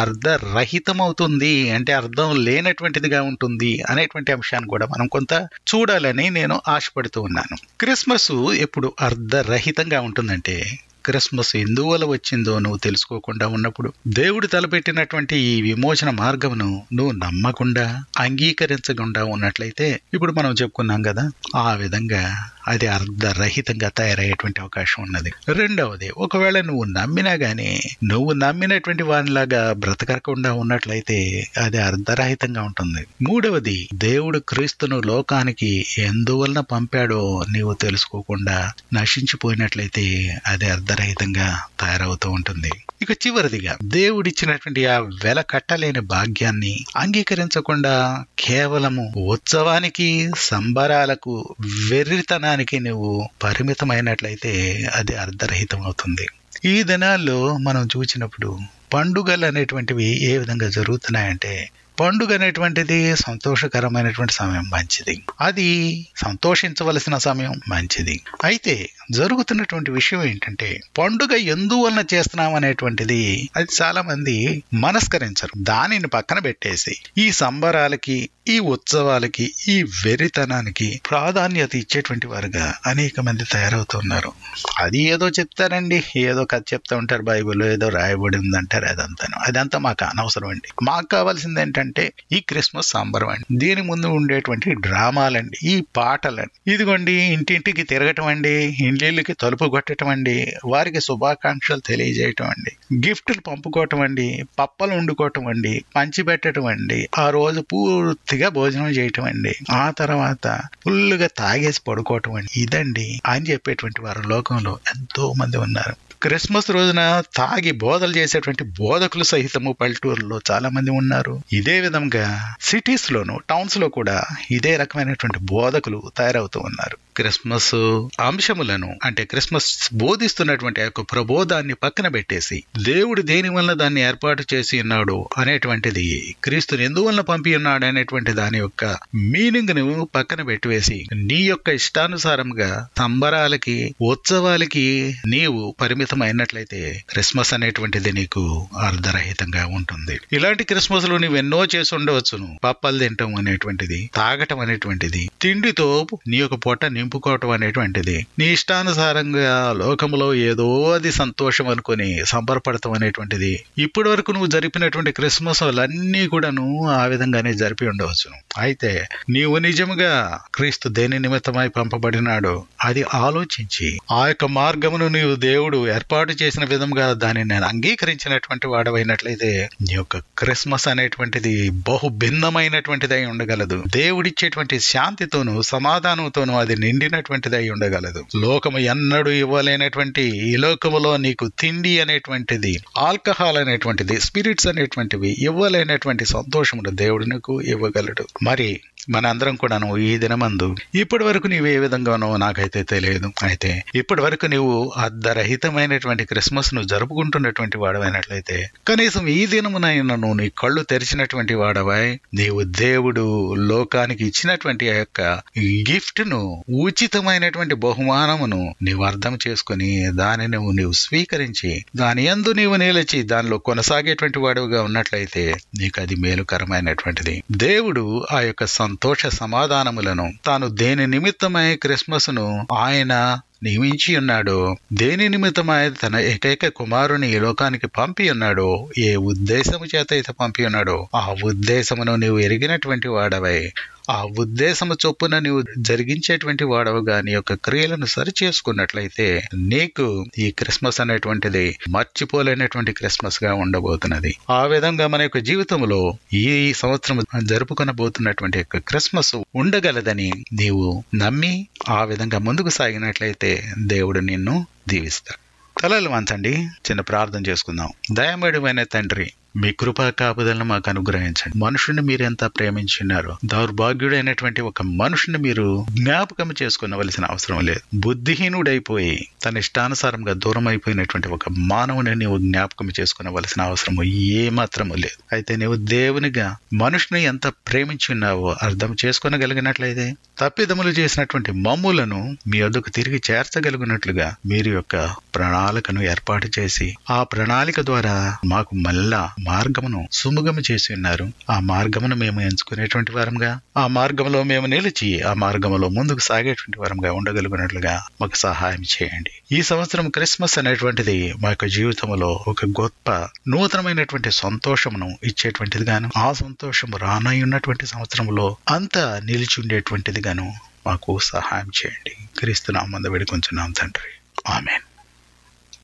అర్ధరహితమవుతుంది అంటే అర్థం లేనటువంటిదిగా ఉంటుంది అనేటువంటి అంశాన్ని కూడా మనం కొంత చూడాలని నేను ఆశపడుతూ ఉన్నాను క్రిస్మస్ ఎప్పుడు అర్ధరహితంగా ఉంటుందంటే క్రిస్మస్ ఎందువల్ల వచ్చిందో నువ్వు తెలుసుకోకుండా ఉన్నప్పుడు దేవుడు తలపెట్టినటువంటి ఈ విమోచన మార్గమును నువ్వు నమ్మకుండా అంగీకరించకుండా ఉన్నట్లయితే ఇప్పుడు మనం చెప్పుకున్నాం కదా ఆ విధంగా అది అర్ధరహితంగా తయారయ్యేటువంటి అవకాశం ఉన్నది రెండవది ఒకవేళ నువ్వు నమ్మినా గానీ నువ్వు నమ్మినటువంటి వానిలాగా బ్రతకకుండా ఉన్నట్లయితే అది అర్ధరహితంగా ఉంటుంది మూడవది దేవుడు క్రీస్తును లోకానికి ఎందువలన పంపాడో నీవు తెలుసుకోకుండా నశించిపోయినట్లయితే అది అర్ధరహితంగా తయారవుతూ ఉంటుంది ఇక చివరిదిగా దేవుడిచ్చినటువంటి ఆ వెల కట్టలేని భాగ్యాన్ని అంగీకరించకుండా కేవలము ఉత్సవానికి సంబరాలకు వెర్రితనానికి నువ్వు పరిమితమైనట్లయితే అది అర్ధరహితం అవుతుంది ఈ దినాల్లో మనం చూసినప్పుడు పండుగలు అనేటువంటివి ఏ విధంగా జరుగుతున్నాయంటే పండుగ అనేటువంటిది సంతోషకరమైనటువంటి సమయం మంచిది అది సంతోషించవలసిన సమయం మంచిది అయితే జరుగుతున్నటువంటి విషయం ఏంటంటే పండుగ ఎందువలన చేస్తున్నాం అనేటువంటిది అది చాలా మంది మనస్కరించరు దానిని పక్కన పెట్టేసి ఈ సంబరాలకి ఈ ఉత్సవాలకి ఈ వెరితనానికి ప్రాధాన్యత ఇచ్చేటువంటి వారుగా అనేక మంది తయారవుతున్నారు అది ఏదో చెప్తారండి ఏదో కథ చెప్తా ఉంటారు బైబిల్ ఏదో రాయబడి ఉందంటారు అదంతా అదంతా మాకు అనవసరం అండి మాకు కావాల్సింది ఏంటంటే ఏంటంటే ఈ క్రిస్మస్ సంబరం అండి దీని ముందు ఉండేటువంటి డ్రామాలండి ఈ పాటలండి ఇదిగోండి ఇంటింటికి తిరగటం అండి ఇండ్లిళ్ళకి తలుపు కొట్టడం అండి వారికి శుభాకాంక్షలు తెలియజేయటం అండి గిఫ్ట్లు పంపుకోవటం అండి పప్పలు వండుకోవటం అండి పంచిపెట్టడం అండి ఆ రోజు పూర్తిగా భోజనం చేయటం అండి ఆ తర్వాత ఫుల్గా తాగేసి పడుకోవటం అండి ఇదండి అని చెప్పేటువంటి వారు లోకంలో ఎంతో మంది ఉన్నారు క్రిస్మస్ రోజున తాగి బోధలు చేసేటువంటి బోధకులు సహితము పల్లెటూరులో చాలా మంది ఉన్నారు ఇదే విధంగా సిటీస్ లోను టౌన్స్ లో కూడా ఇదే రకమైనటువంటి బోధకులు తయారవుతూ ఉన్నారు క్రిస్మస్ అంశములను అంటే క్రిస్మస్ బోధిస్తున్నటువంటి ఆ యొక్క ప్రబోధాన్ని పక్కన పెట్టేసి దేవుడు దేని వల్ల దాన్ని ఏర్పాటు చేసి ఉన్నాడు అనేటువంటిది క్రీస్తుని ఎందువల్ల పంపి ఉన్నాడు అనేటువంటి దాని యొక్క మీనింగ్ ను పక్కన పెట్టివేసి నీ యొక్క ఇష్టానుసారంగా సంబరాలకి ఉత్సవాలకి నీవు పరిమితమైనట్లయితే క్రిస్మస్ అనేటువంటిది నీకు అర్ధరహితంగా ఉంటుంది ఇలాంటి క్రిస్మస్ లో నువ్వు ఎన్నో చేసి ఉండవచ్చును పప్పలు తింటాం అనేటువంటిది తాగటం అనేటువంటిది తిండితో నీ యొక్క పొట్ట నింపుకోవటం అనేటువంటిది నీ ఇష్టానుసారంగా లోకంలో ఏదో అది సంతోషం అనుకుని సంబరపడటం అనేటువంటిది ఇప్పటి వరకు నువ్వు జరిపినటువంటి క్రిస్మస్ అన్నీ కూడాను ఆ విధంగానే జరిపి ఉండవచ్చును అయితే నీవు నిజముగా క్రీస్తు దేని నిమిత్తమై పంపబడినాడో అది ఆలోచించి ఆ యొక్క మార్గమును నీవు దేవుడు ఏర్పాటు చేసిన విధంగా దానిని నేను అంగీకరించినటువంటి వాడవైనట్లయితే నీ యొక్క క్రిస్మస్ అనేటువంటిది బహు భిన్నమైనటువంటిది అయి ఉండగలదు దేవుడిచ్చేటువంటి శాంతితోనూ సమాధానంతోనూ అది నిండినటువంటిది అయి ఉండగలదు లోకము ఎన్నడూ ఇవ్వలేనటువంటి ఈ లోకములో నీకు తిండి అనేటువంటిది ఆల్కహాల్ అనేటువంటిది స్పిరిట్స్ అనేటువంటివి ఇవ్వలేనటువంటి సంతోషమును దేవుడు నీకు ఇవ్వగలడు మరి మనందరం కూడాను ఈ దినమందు ఇప్పటి వరకు నీవు ఏ విధంగానో నాకైతే తెలియదు అయితే ఇప్పటి వరకు నీవు అర్ధరహితమైనటువంటి క్రిస్మస్ ను జరుపుకుంటున్నటువంటి వాడవైనట్లయితే కనీసం ఈ దినమునైనా నువ్వు నీ కళ్ళు తెరిచినటువంటి వాడవై నీవు దేవుడు లోకానికి ఇచ్చినటువంటి ఆ యొక్క గిఫ్ట్ ను ఉచితమైనటువంటి బహుమానమును నీవు అర్థం చేసుకుని దానిని నువ్వు నీవు స్వీకరించి దాని ఎందు నీవు నిలిచి దానిలో కొనసాగేటువంటి వాడుగా ఉన్నట్లయితే నీకు అది మేలుకరమైనటువంటిది దేవుడు ఆ యొక్క సంతోష సమాధానములను తాను దేని నిమిత్తమై క్రిస్మస్ ను ఆయన నియమించి ఉన్నాడో దేని నిమిత్తమై తన ఏకైక కుమారుని ఈ లోకానికి పంపి ఉన్నాడో ఏ ఉద్దేశము చేత అయితే పంపి ఉన్నాడో ఆ ఉద్దేశమును నీవు ఎరిగినటువంటి వాడవై ఆ ఉద్దేశము చొప్పున నీవు జరిగించేటువంటి వాడవుగా నీ యొక్క క్రియలను సరి చేసుకున్నట్లయితే నీకు ఈ క్రిస్మస్ అనేటువంటిది మర్చిపోలేనటువంటి క్రిస్మస్ గా ఉండబోతున్నది ఆ విధంగా మన యొక్క జీవితంలో ఈ సంవత్సరం జరుపుకొనబోతున్నటువంటి యొక్క క్రిస్మస్ ఉండగలదని నీవు నమ్మి ఆ విధంగా ముందుకు సాగినట్లయితే దేవుడు నిన్ను దీవిస్తాడు తలలు వంచండి చిన్న ప్రార్థన చేసుకుందాం దయమేడమైన తండ్రి మీ కృపా కాపుదలను మాకు అనుగ్రహించండి మనుషుని మీరు ఎంత ప్రేమించున్నారు దౌర్భాగ్యుడైనటువంటి ఒక మనుషుని మీరు జ్ఞాపకం చేసుకునవలసిన అవసరం లేదు బుద్ధిహీనుడైపోయి తన ఇష్టానుసారంగా దూరం అయిపోయినటువంటి ఒక మానవుని నీవు జ్ఞాపకం చేసుకునవలసిన అవసరం ఏ మాత్రము లేదు అయితే నీవు దేవునిగా మనుషుని ఎంత ప్రేమించున్నావో అర్థం చేసుకునగలిగినట్లయితే తప్పిదములు చేసినటువంటి మమ్ములను మీ వద్దకు తిరిగి చేర్చగలిగినట్లుగా మీరు యొక్క ప్రణాళికను ఏర్పాటు చేసి ఆ ప్రణాళిక ద్వారా మాకు మళ్ళా మార్గమును సుముగము చేసి ఉన్నారు ఆ మార్గమును మేము ఎంచుకునేటువంటి వారంగా ఆ మార్గంలో మేము నిలిచి ఆ మార్గంలో ముందుకు సాగేటువంటి వారంగా ఉండగలిగినట్లుగా మాకు సహాయం చేయండి ఈ సంవత్సరం క్రిస్మస్ అనేటువంటిది మా యొక్క జీవితంలో ఒక గొప్ప నూతనమైనటువంటి సంతోషమును ఇచ్చేటువంటిది గాను ఆ సంతోషము రానై ఉన్నటువంటి సంవత్సరంలో అంతా నిలిచి ఉండేటువంటిది గాను మాకు సహాయం చేయండి క్రీస్తు నామంద వేడుకొంచున్నాం తండ్రి ఆమెన్